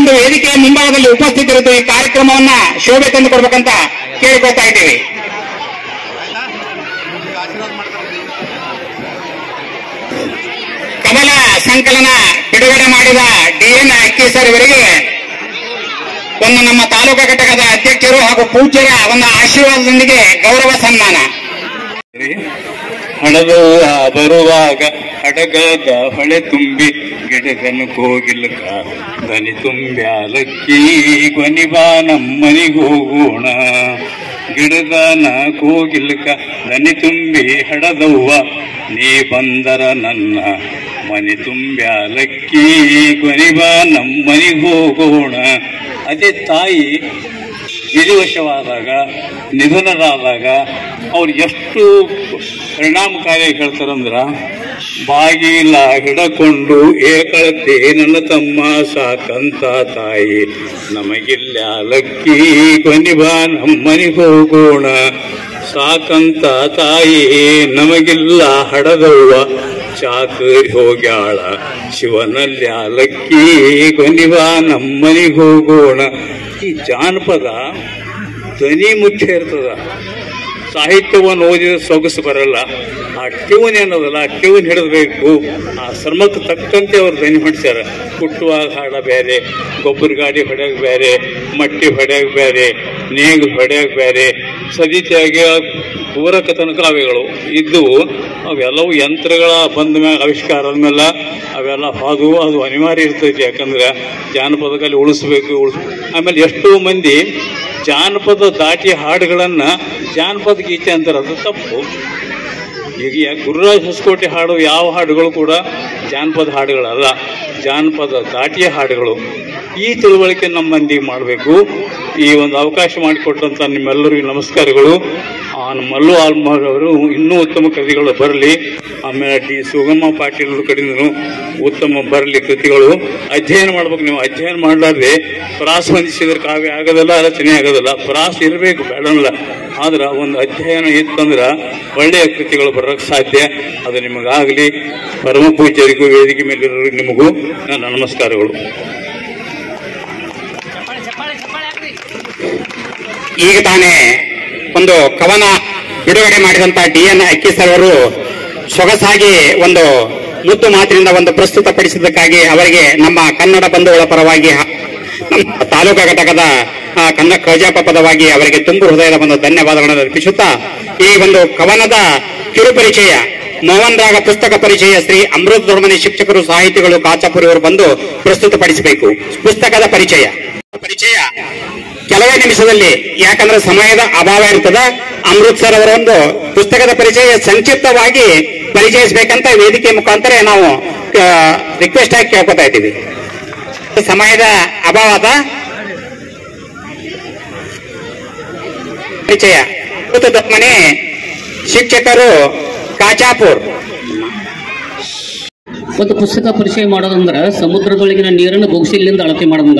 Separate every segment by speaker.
Speaker 1: ಒಂದು ವೇದಿಕೆಯ ಮುಂಭಾಗದಲ್ಲಿ ಉಪಸ್ಥಿತರಿದ್ದು ಈ ಕಾರ್ಯಕ್ರಮವನ್ನ ಶೋಭೆ ತಂದು ಕೊಡ್ಬೇಕಂತ ಕೇಳಿಕೊಳ್ತಾ ಇದ್ದೀವಿ ಕಮಲ ಸಂಕಲನ ಬಿಡುಗಡೆ ಮಾಡಿದ ಡಿಎನ್ ಅಕ್ಕಿ ಸರ್ ಇವರಿಗೆ ಒಂದು ನಮ್ಮ ತಾಲೂಕಾ ಘಟಕದ ಅಧ್ಯಕ್ಷರು ಹಾಗೂ ಪೂಜ್ಯರ ಒಂದು ಆಶೀರ್ವಾದದೊಂದಿಗೆ ಗೌರವ ಸನ್ಮಾನ
Speaker 2: ಹಣದವ್ವ ಬರುವಾಗ ಹಡಗದ ಹೊಳೆ ತುಂಬಿ ಗಿಡಗನು ಕೋಗಿಲಕ ದನಿ ತುಂಬ್ಯಾಲಕ್ಕಿ ಕೊನಿಬಾ ನಮ್ಮನಿಗೆ ಹೋಗೋಣ ಗಿಡದನ ಕೋಗಿಲಕ ದನಿ ತುಂಬಿ ಹಡದವ್ವ ನೀ ಬಂದರ ನನ್ನ ಮನೆ ತುಂಬ್ಯಾಲಕ್ಕಿ ಕೊನಿಬಾ ನಮ್ಮನಿಗೆ ಹೋಗೋಣ ಅದೇ ತಾಯಿ ವಿಧಿವಶವಾದಾಗ ನಿಧನರಾದಾಗ ಅವ್ರು ಎಷ್ಟು ಪರಿಣಾಮಕಾರಿಯಾಗಿ ಹೇಳ್ತಾರಂದ್ರ ಬಾಗಿಲ ಹಿಡಕೊಂಡು ಏಕಳತೆ ನನ್ನ ತಮ್ಮ ಸಾಕಂತ ತಾಯಿ ನಮಗಿಲ್ಲ ಲಕ್ಕಿ ಕೊನಿಬಾ ನಮ್ಮನಿಗೆ ಹೋಗೋಣ ಸಾಕಂತ ತಾಯಿ ನಮಗಿಲ್ಲ ಹಡದವ್ವ ಚಾಕ ಹೋಗ್ಯಾಳ ಶಿವನಲ್ಲಿ ಲಕ್ಕಿ ಕೊನಿಬಾ ನಮ್ಮನಿಗೆ ಹೋಗೋಣ ಈ ಜಾನಪದ ಧ್ವನಿ ಮುಖ್ಯ ಇರ್ತದ ಸಾಹಿತ್ಯವನ್ನು ಓದಿದ ಸೊಗಸು ಬರಲ್ಲ ಆ ಟ್ಯೂನ್ ಏನದಲ್ಲ ಆ ಟ್ಯೂನ್ ಹಿಡಿದ್ಬೇಕು ಆ ಶ್ರಮಕ್ಕೆ ತಕ್ಕಂತೆ ಅವ್ರು ಧ್ವನಿ ಹೊಡ್ಸ್ಯಾರ ಕುಟ್ಟುವಾಗ ಹಾಡ ಬೇರೆ ಗೊಬ್ಬರ ಗಾಡಿ ಹೊಡ್ಯಾಗ ಬೇರೆ ಮಟ್ಟಿ ಹೊಡ್ಯಾಗ ಬೇರೆ ನೇಗಿಲು ಹೊಡ್ಯಾಗ ಬೇರೆ ಸದಿತಿಯಾಗಿ ಪೂರಕ ತನಕಾವಿಗಳು ಇದ್ದವು ಅವೆಲ್ಲವೂ ಯಂತ್ರಗಳ ಬಂದ ಮ್ಯಾಗ ಆವಿಷ್ಕಾರ ಆದ್ಮೇಲೆ ಅವೆಲ್ಲ ಅದು ಅದು ಅನಿವಾರ್ಯ ಇರ್ತೈತಿ ಯಾಕಂದ್ರೆ ಜಾನಪದದಲ್ಲಿ ಉಳಿಸ್ಬೇಕು ಉಳಿಸ್ ಆಮೇಲೆ ಎಷ್ಟೋ ಮಂದಿ ಜಾನಪದ ದಾಟಿ ಹಾಡುಗಳನ್ನ ಜಾನಪದ ಗೀತೆ ಅಂತಾರೆ ಅದು ತಪ್ಪು ಈಗ ಯಾ- ಗುರುರಾಜ್ ಹೊಸಕೋಟೆ ಹಾಡು ಯಾವ ಹಾಡುಗಳು ಕೂಡ ಜಾನಪದ ಹಾಡುಗಳಲ್ಲ ಜಾನಪದ ದಾಟಿಯ ಹಾಡುಗಳು ಈ ತಿಳುವಳಿಕೆ ನಮ್ಮ ಮಂದಿಗೆ ಮಾಡಬೇಕು ಈ ಒಂದು ಅವಕಾಶ ಮಾಡಿಕೊಟ್ಟಂತ ನಿಮ್ಮೆಲ್ಲರಿಗೂ ನಮಸ್ಕಾರಗಳು ಆ ನಮ್ಮ ಮಲ್ಲು ಆಲ್ಮಾರ್ ಅವರು ಇನ್ನೂ ಉತ್ತಮ ಕೃತಿಗಳು ಬರಲಿ ಆಮೇಲೆ ಡಿ ಸುಗಮ ಪಾಟೀಲ್ ಅವ್ರ ಕಡೆಯಿಂದನು ಉತ್ತಮ ಬರಲಿ ಕೃತಿಗಳು ಅಧ್ಯಯನ ಮಾಡ್ಬೇಕು ನೀವು ಅಧ್ಯಯನ ಮಾಡಲಾರ್ದೆ ಪ್ರಾಸ ಹೊಂದಿಸಿದ್ರೆ ಕಾವ್ಯ ಆಗೋದಿಲ್ಲ ರಚನೆ ಆಗೋದಿಲ್ಲ ಪ್ರಾಸ ಇರಬೇಕು ಬೇಡಲ್ಲ ಆದ್ರೆ ಒಂದು ಅಧ್ಯಯನ ಇತ್ತಂದ್ರೆ ಒಳ್ಳೆಯ ಕೃತಿಗಳು ಬರೋಕ್ಕೆ ಸಾಧ್ಯ ಅದು ನಿಮಗಾಗಲಿ ಪರಮ ಪೂಜ್ಯರಿಗೂ ವೇದಿಕೆ ಮೇಲಿರೋರಿಗೆ ನಿಮಗೂ ನನ್ನ ನಮಸ್ಕಾರಗಳು
Speaker 1: ಈಗ ತಾನೇ ಒಂದು ಕವನ ಬಿಡುಗಡೆ ಮಾಡಿದಂತ ಡಿ ಎನ್ ಅಕ್ಕಿ ಸರ್ ಅವರು ಸೊಗಸಾಗಿ ಒಂದು ಮುದ್ದು ಮಾತಿನಿಂದ ಒಂದು ಪ್ರಸ್ತುತಪಡಿಸಿದ್ದಕ್ಕಾಗಿ ಅವರಿಗೆ ನಮ್ಮ ಕನ್ನಡ ಬಂಧುಗಳ ಪರವಾಗಿ ಹ- ನಮ್ಮ ತಾಲೂಕಾ ಘಟಕದ ಆ, ಕನ್ನಡ ಕಜಾಪ ಪದವಾಗಿ ಅವರಿಗೆ ತುಂಬು ಹೃದಯದ ಒಂದು ಧನ್ಯವಾದಗಳನ್ನು ಅರ್ಪಿಸುತ್ತಾ ಈ ಒಂದು ಕವನದ ಕಿರು ಪರಿಚಯ ಮೋಹನ್ ರಾಗ ಪುಸ್ತಕ ಪರಿಚಯ ಶ್ರೀ ಅಮೃತ ದೊಡ್ಮನೆ ಶಿಕ್ಷಕರು ಸಾಹಿತಿಗಳು ಕಾಚಾಪುರಿ ಅವರು ಬಂದು ಪ್ರಸ್ತುತಪಡಿಸಬೇಕು ಪುಸ್ತಕದ ಪರಿಚಯ ಪರಿಚಯ ಕೆಲವೇ ನಿಮಿಷದಲ್ಲಿ ಯಾಕಂದ್ರೆ ಸಮಯದ ಅಭಾವ ಇರ್ತದ ಅಮೃತ್ ಸರ್ ಅವರ ಒಂದು ಪುಸ್ತಕದ ಪರಿಚಯ ಸಂಕ್ಷಿಪ್ತವಾಗಿ ಪರಿಚಯಿಸಬೇಕಂತ ವೇದಿಕೆ ಮುಖಾಂತರ ನಾವು ರಿಕ್ವೆಸ್ಟ್ ಆಗಿ ಕೇಳ್ಕೊತಾ ಇದ್ದೀವಿ ಸಮಯದ ಅಭಾವದ ಪರಿಚಯ ಅಮೃತ ಮನೆ ಶಿಕ್ಷಕರು ಕಾಚಾಪುರ್
Speaker 3: ಒಂದು ಪುಸ್ತಕ ಪರಿಚಯ ಮಾಡೋದಂದ್ರೆ ಸಮುದ್ರದೊಳಗಿನ ನೀರನ್ನು ಬೊಗ್ಸಿಲಿಂದ ಅಳತೆ ಮಾಡೋದಂಗ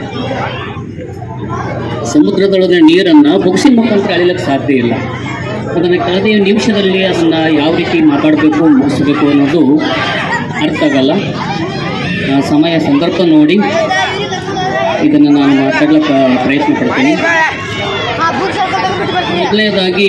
Speaker 3: ಸಮುದ್ರದೊಳಗಿನ ನೀರನ್ನು ಬೊಗ್ಸಿನ ಮುಖಾಂತರ ಅಳಿಲಕ್ಕೆ ಸಾಧ್ಯ ಇಲ್ಲ ಅದನ್ನು ಕೆಲವೇ ನಿಮಿಷದಲ್ಲಿ ಅದನ್ನು ಯಾವ ರೀತಿ ಮಾತಾಡಬೇಕು ಮುಗಿಸ್ಬೇಕು ಅನ್ನೋದು ಅರ್ಥ ಆಗಲ್ಲ ಆ ಸಮಯ ಸಂದರ್ಭ ನೋಡಿ ಇದನ್ನು ನಾನು ಮಾತಾಡ್ಲಿಕ್ಕೆ ಪ್ರಯತ್ನ ಪಡ್ತೀನಿ ಮೊದಲನೇದಾಗಿ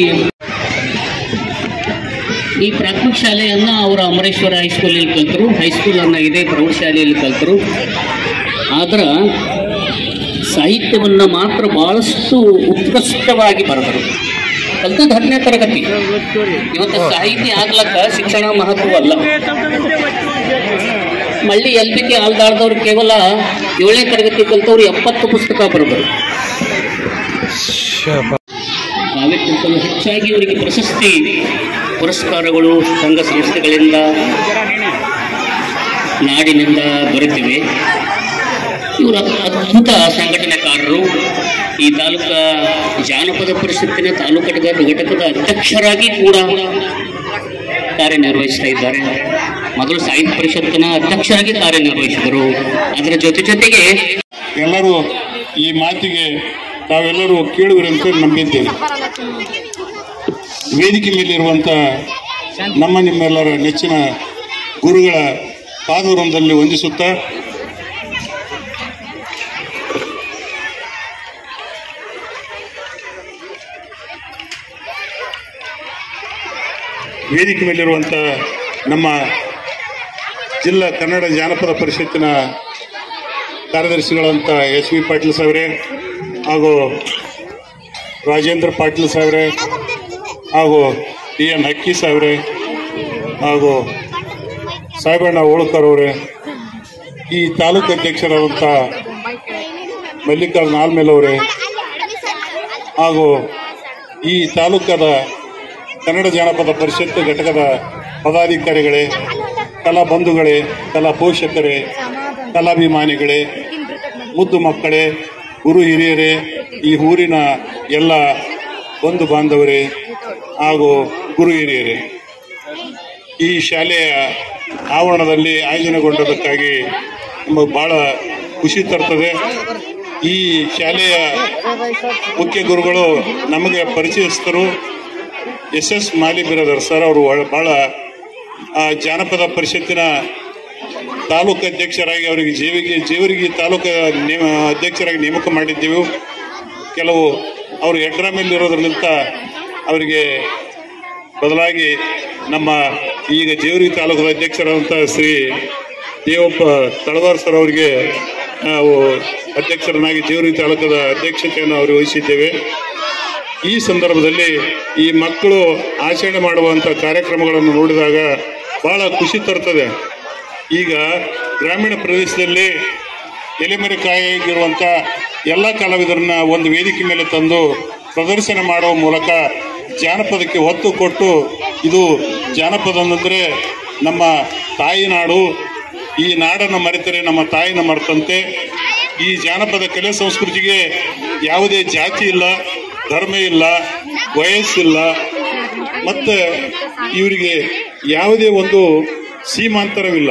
Speaker 3: ಈ ಪ್ರಾಥಮಿಕ ಶಾಲೆಯನ್ನ ಅವರು ಅಮರೇಶ್ವರ ಹೈಸ್ಕೂಲಲ್ಲಿ ಕಲ್ತರು ಹೈಸ್ಕೂಲನ್ನು ಇದೇ ಪ್ರೌಢಶಾಲೆಯಲ್ಲಿ ಕಲ್ತರು ಆದ್ರೆ ಸಾಹಿತ್ಯವನ್ನು ಮಾತ್ರ ಬಹಳಷ್ಟು ಉತ್ಕೃಷ್ಟವಾಗಿ ಬರೆದರು ಕಲ್ತದ್ದು ಹತ್ತನೇ ತರಗತಿ ಇವತ್ತು ಸಾಹಿತಿ ಆಗ್ಲಕ್ಕ ಶಿಕ್ಷಣ ಮಹತ್ವ ಅಲ್ಲ ಮಳ್ಳಿ ಎಲ್ ಪಿ ಕೆ ಆಲ್ದಾಡ್ದವ್ರು ಕೇವಲ ಏಳನೇ ತರಗತಿ ಕಲ್ತವ್ರು ಎಪ್ಪತ್ತು ಪುಸ್ತಕ ಬರೆದರು ನಾವಿಕ್ಕಿಂತಲೂ ಹೆಚ್ಚಾಗಿ ಇವರಿಗೆ ಪ್ರಶಸ್ತಿ ಪುರಸ್ಕಾರಗಳು ಸಂಘ ಸಂಸ್ಥೆಗಳಿಂದ ನಾಡಿನಿಂದ ಬರುತ್ತಿವೆ ಇವರು ಅದ್ಭುತ ಸಂಘಟನೆಕಾರರು ಈ ತಾಲೂಕಾ ಜಾನಪದ ಪರಿಷತ್ತಿನ ತಾಲೂಕು ಘಟಕ- ಘಟಕದ ಅಧ್ಯಕ್ಷರಾಗಿ ಕೂಡ ಕಾರ್ಯನಿರ್ವಹಿಸ್ತಾ ಇದ್ದಾರೆ ಮೊದಲು ಸಾಹಿತ್ಯ ಪರಿಷತ್ತಿನ ಅಧ್ಯಕ್ಷರಾಗಿ ಕಾರ್ಯನಿರ್ವಹಿಸಿದರು ಅದರ ಜೊತೆ ಜೊತೆಗೆ
Speaker 4: ಎಲ್ಲರೂ ಈ ಮಾತಿಗೆ ತಾವೆಲ್ಲರೂ ಕೇಳುವಿರಂತ ನಂಬಿದ್ದೇನೆ ವೇದಿಕೆ ಮೇಲಿರುವಂಥ ನಮ್ಮ ನಿಮ್ಮೆಲ್ಲರ ನೆಚ್ಚಿನ ಗುರುಗಳ ಪಾದವೃಂದಲ್ಲಿ ವಂದಿಸುತ್ತಾ ವೇದಿಕೆ ಮೇಲಿರುವಂಥ ನಮ್ಮ ಜಿಲ್ಲಾ ಕನ್ನಡ ಜಾನಪದ ಪರಿಷತ್ತಿನ ಕಾರ್ಯದರ್ಶಿಗಳಂತ ಎಸ್ ವಿ ಪಾಟೀಲ್ ಸಾಹೇಬ್ರೆ ಹಾಗೂ ರಾಜೇಂದ್ರ ಪಾಟೀಲ್ ಸಾಹೇಬ್ರೆ ಹಾಗೂ ಡಿ ಎನ್ ಹಕ್ಕಿ ಸಾಹೇಬ್ರೆ ಹಾಗೂ ಸಾಹೇಬಣ್ಣ ಹೋಳ್ಕರ್ ಅವರೇ ಈ ತಾಲೂಕು ಅಧ್ಯಕ್ಷರಾದಂಥ ಮಲ್ಲಿಕಾರ್ಜುನ ಆಲ್ಮೇಲ್ ಅವರೇ ಹಾಗೂ ಈ ತಾಲೂಕದ ಕನ್ನಡ ಜಾನಪದ ಪರಿಷತ್ ಘಟಕದ ಪದಾಧಿಕಾರಿಗಳೇ ಕಲಾ ಬಂಧುಗಳೇ ಕಲಾ ಪೋಷಕರೇ ಕಲಾಭಿಮಾನಿಗಳೇ ಮುದ್ದು ಮಕ್ಕಳೇ ಗುರು ಹಿರಿಯರೇ ಈ ಊರಿನ ಎಲ್ಲ ಬಂಧು ಬಾಂಧವರೇ ಹಾಗೂ ಗುರು ಹಿರಿಯರೇ ಈ ಶಾಲೆಯ ಆವರಣದಲ್ಲಿ ಆಯೋಜನೆಗೊಂಡದಕ್ಕಾಗಿ ನಮಗೆ ಬಹಳ ಖುಷಿ ತರ್ತದೆ ಈ ಶಾಲೆಯ ಮುಖ್ಯ ಗುರುಗಳು ನಮಗೆ ಪರಿಚಯಸ್ಥರು S S Mali Biradar sir ಅವರು ಒಳ- ಬಹಳ ಆ ಜಾನಪದ ಪರಿಷತ್ತಿನ ತಾಲೂಕು ಅಧ್ಯಕ್ಷರಾಗಿ ಅವರಿಗೆ ಜೀವಿಗೆ ಜೀವರಿಗೆ ತಾಲೂಕು ನೇಮ ಅಧ್ಯಕ್ಷರಾಗಿ ನೇಮಕ ಮಾಡಿದ್ದೆವು ಕೆಲವು ಅವರು ಎಡ್ರ ಮೇಲಿರೋದ್ರಿಂದ ಅವರಿಗೆ ಬದಲಾಗಿ ನಮ್ಮ ಈಗ ಜೇವರಿ ತಾಲೂಕದ ಅಧ್ಯಕ್ಷರಾದಂಥ ಶ್ರೀ ದೇವಪ್ಪ ತಳವಾರ್ ಸರ್ ಅವರಿಗೆ ನಾವು ಅಧ್ಯಕ್ಷರನ್ನಾಗಿ ಜೇವರಿ ತಾಲೂಕದ ಅಧ್ಯಕ್ಷತೆಯನ್ನು ಅವರು ವಹಿಸಿದ್ದೇವೆ ಈ ಸಂದರ್ಭದಲ್ಲಿ ಈ ಮಕ್ಕಳು ಆಚರಣೆ ಮಾಡುವಂಥ ಕಾರ್ಯಕ್ರಮಗಳನ್ನು ನೋಡಿದಾಗ ಬಹಳ ಖುಷಿ ತರ್ತದೆ ಈಗ ಗ್ರಾಮೀಣ ಪ್ರದೇಶದಲ್ಲಿ ಎಲೆಮರೆಕಾಯಿಗಿರುವಂಥ ಎಲ್ಲ ಕಲಾವಿದರನ್ನ ಒಂದು ವೇದಿಕೆ ಮೇಲೆ ತಂದು ಪ್ರದರ್ಶನ ಮಾಡುವ ಮೂಲಕ ಜಾನಪದಕ್ಕೆ ಒತ್ತು ಕೊಟ್ಟು ಇದು ಜಾನಪದ ಅಂದರೆ ನಮ್ಮ ತಾಯಿ ನಾಡು ಈ ನಾಡನ್ನು ಮರೆತರೆ ನಮ್ಮ ತಾಯಿನ ಮರೆತಂತೆ ಈ ಜಾನಪದ ಕಲೆ ಸಂಸ್ಕೃತಿಗೆ ಯಾವುದೇ ಜಾತಿ ಇಲ್ಲ ಧರ್ಮ ಇಲ್ಲ ವಯಸ್ಸಿಲ್ಲ ಮತ್ತು ಇವರಿಗೆ ಯಾವುದೇ ಒಂದು ಸೀಮಾಂತರವಿಲ್ಲ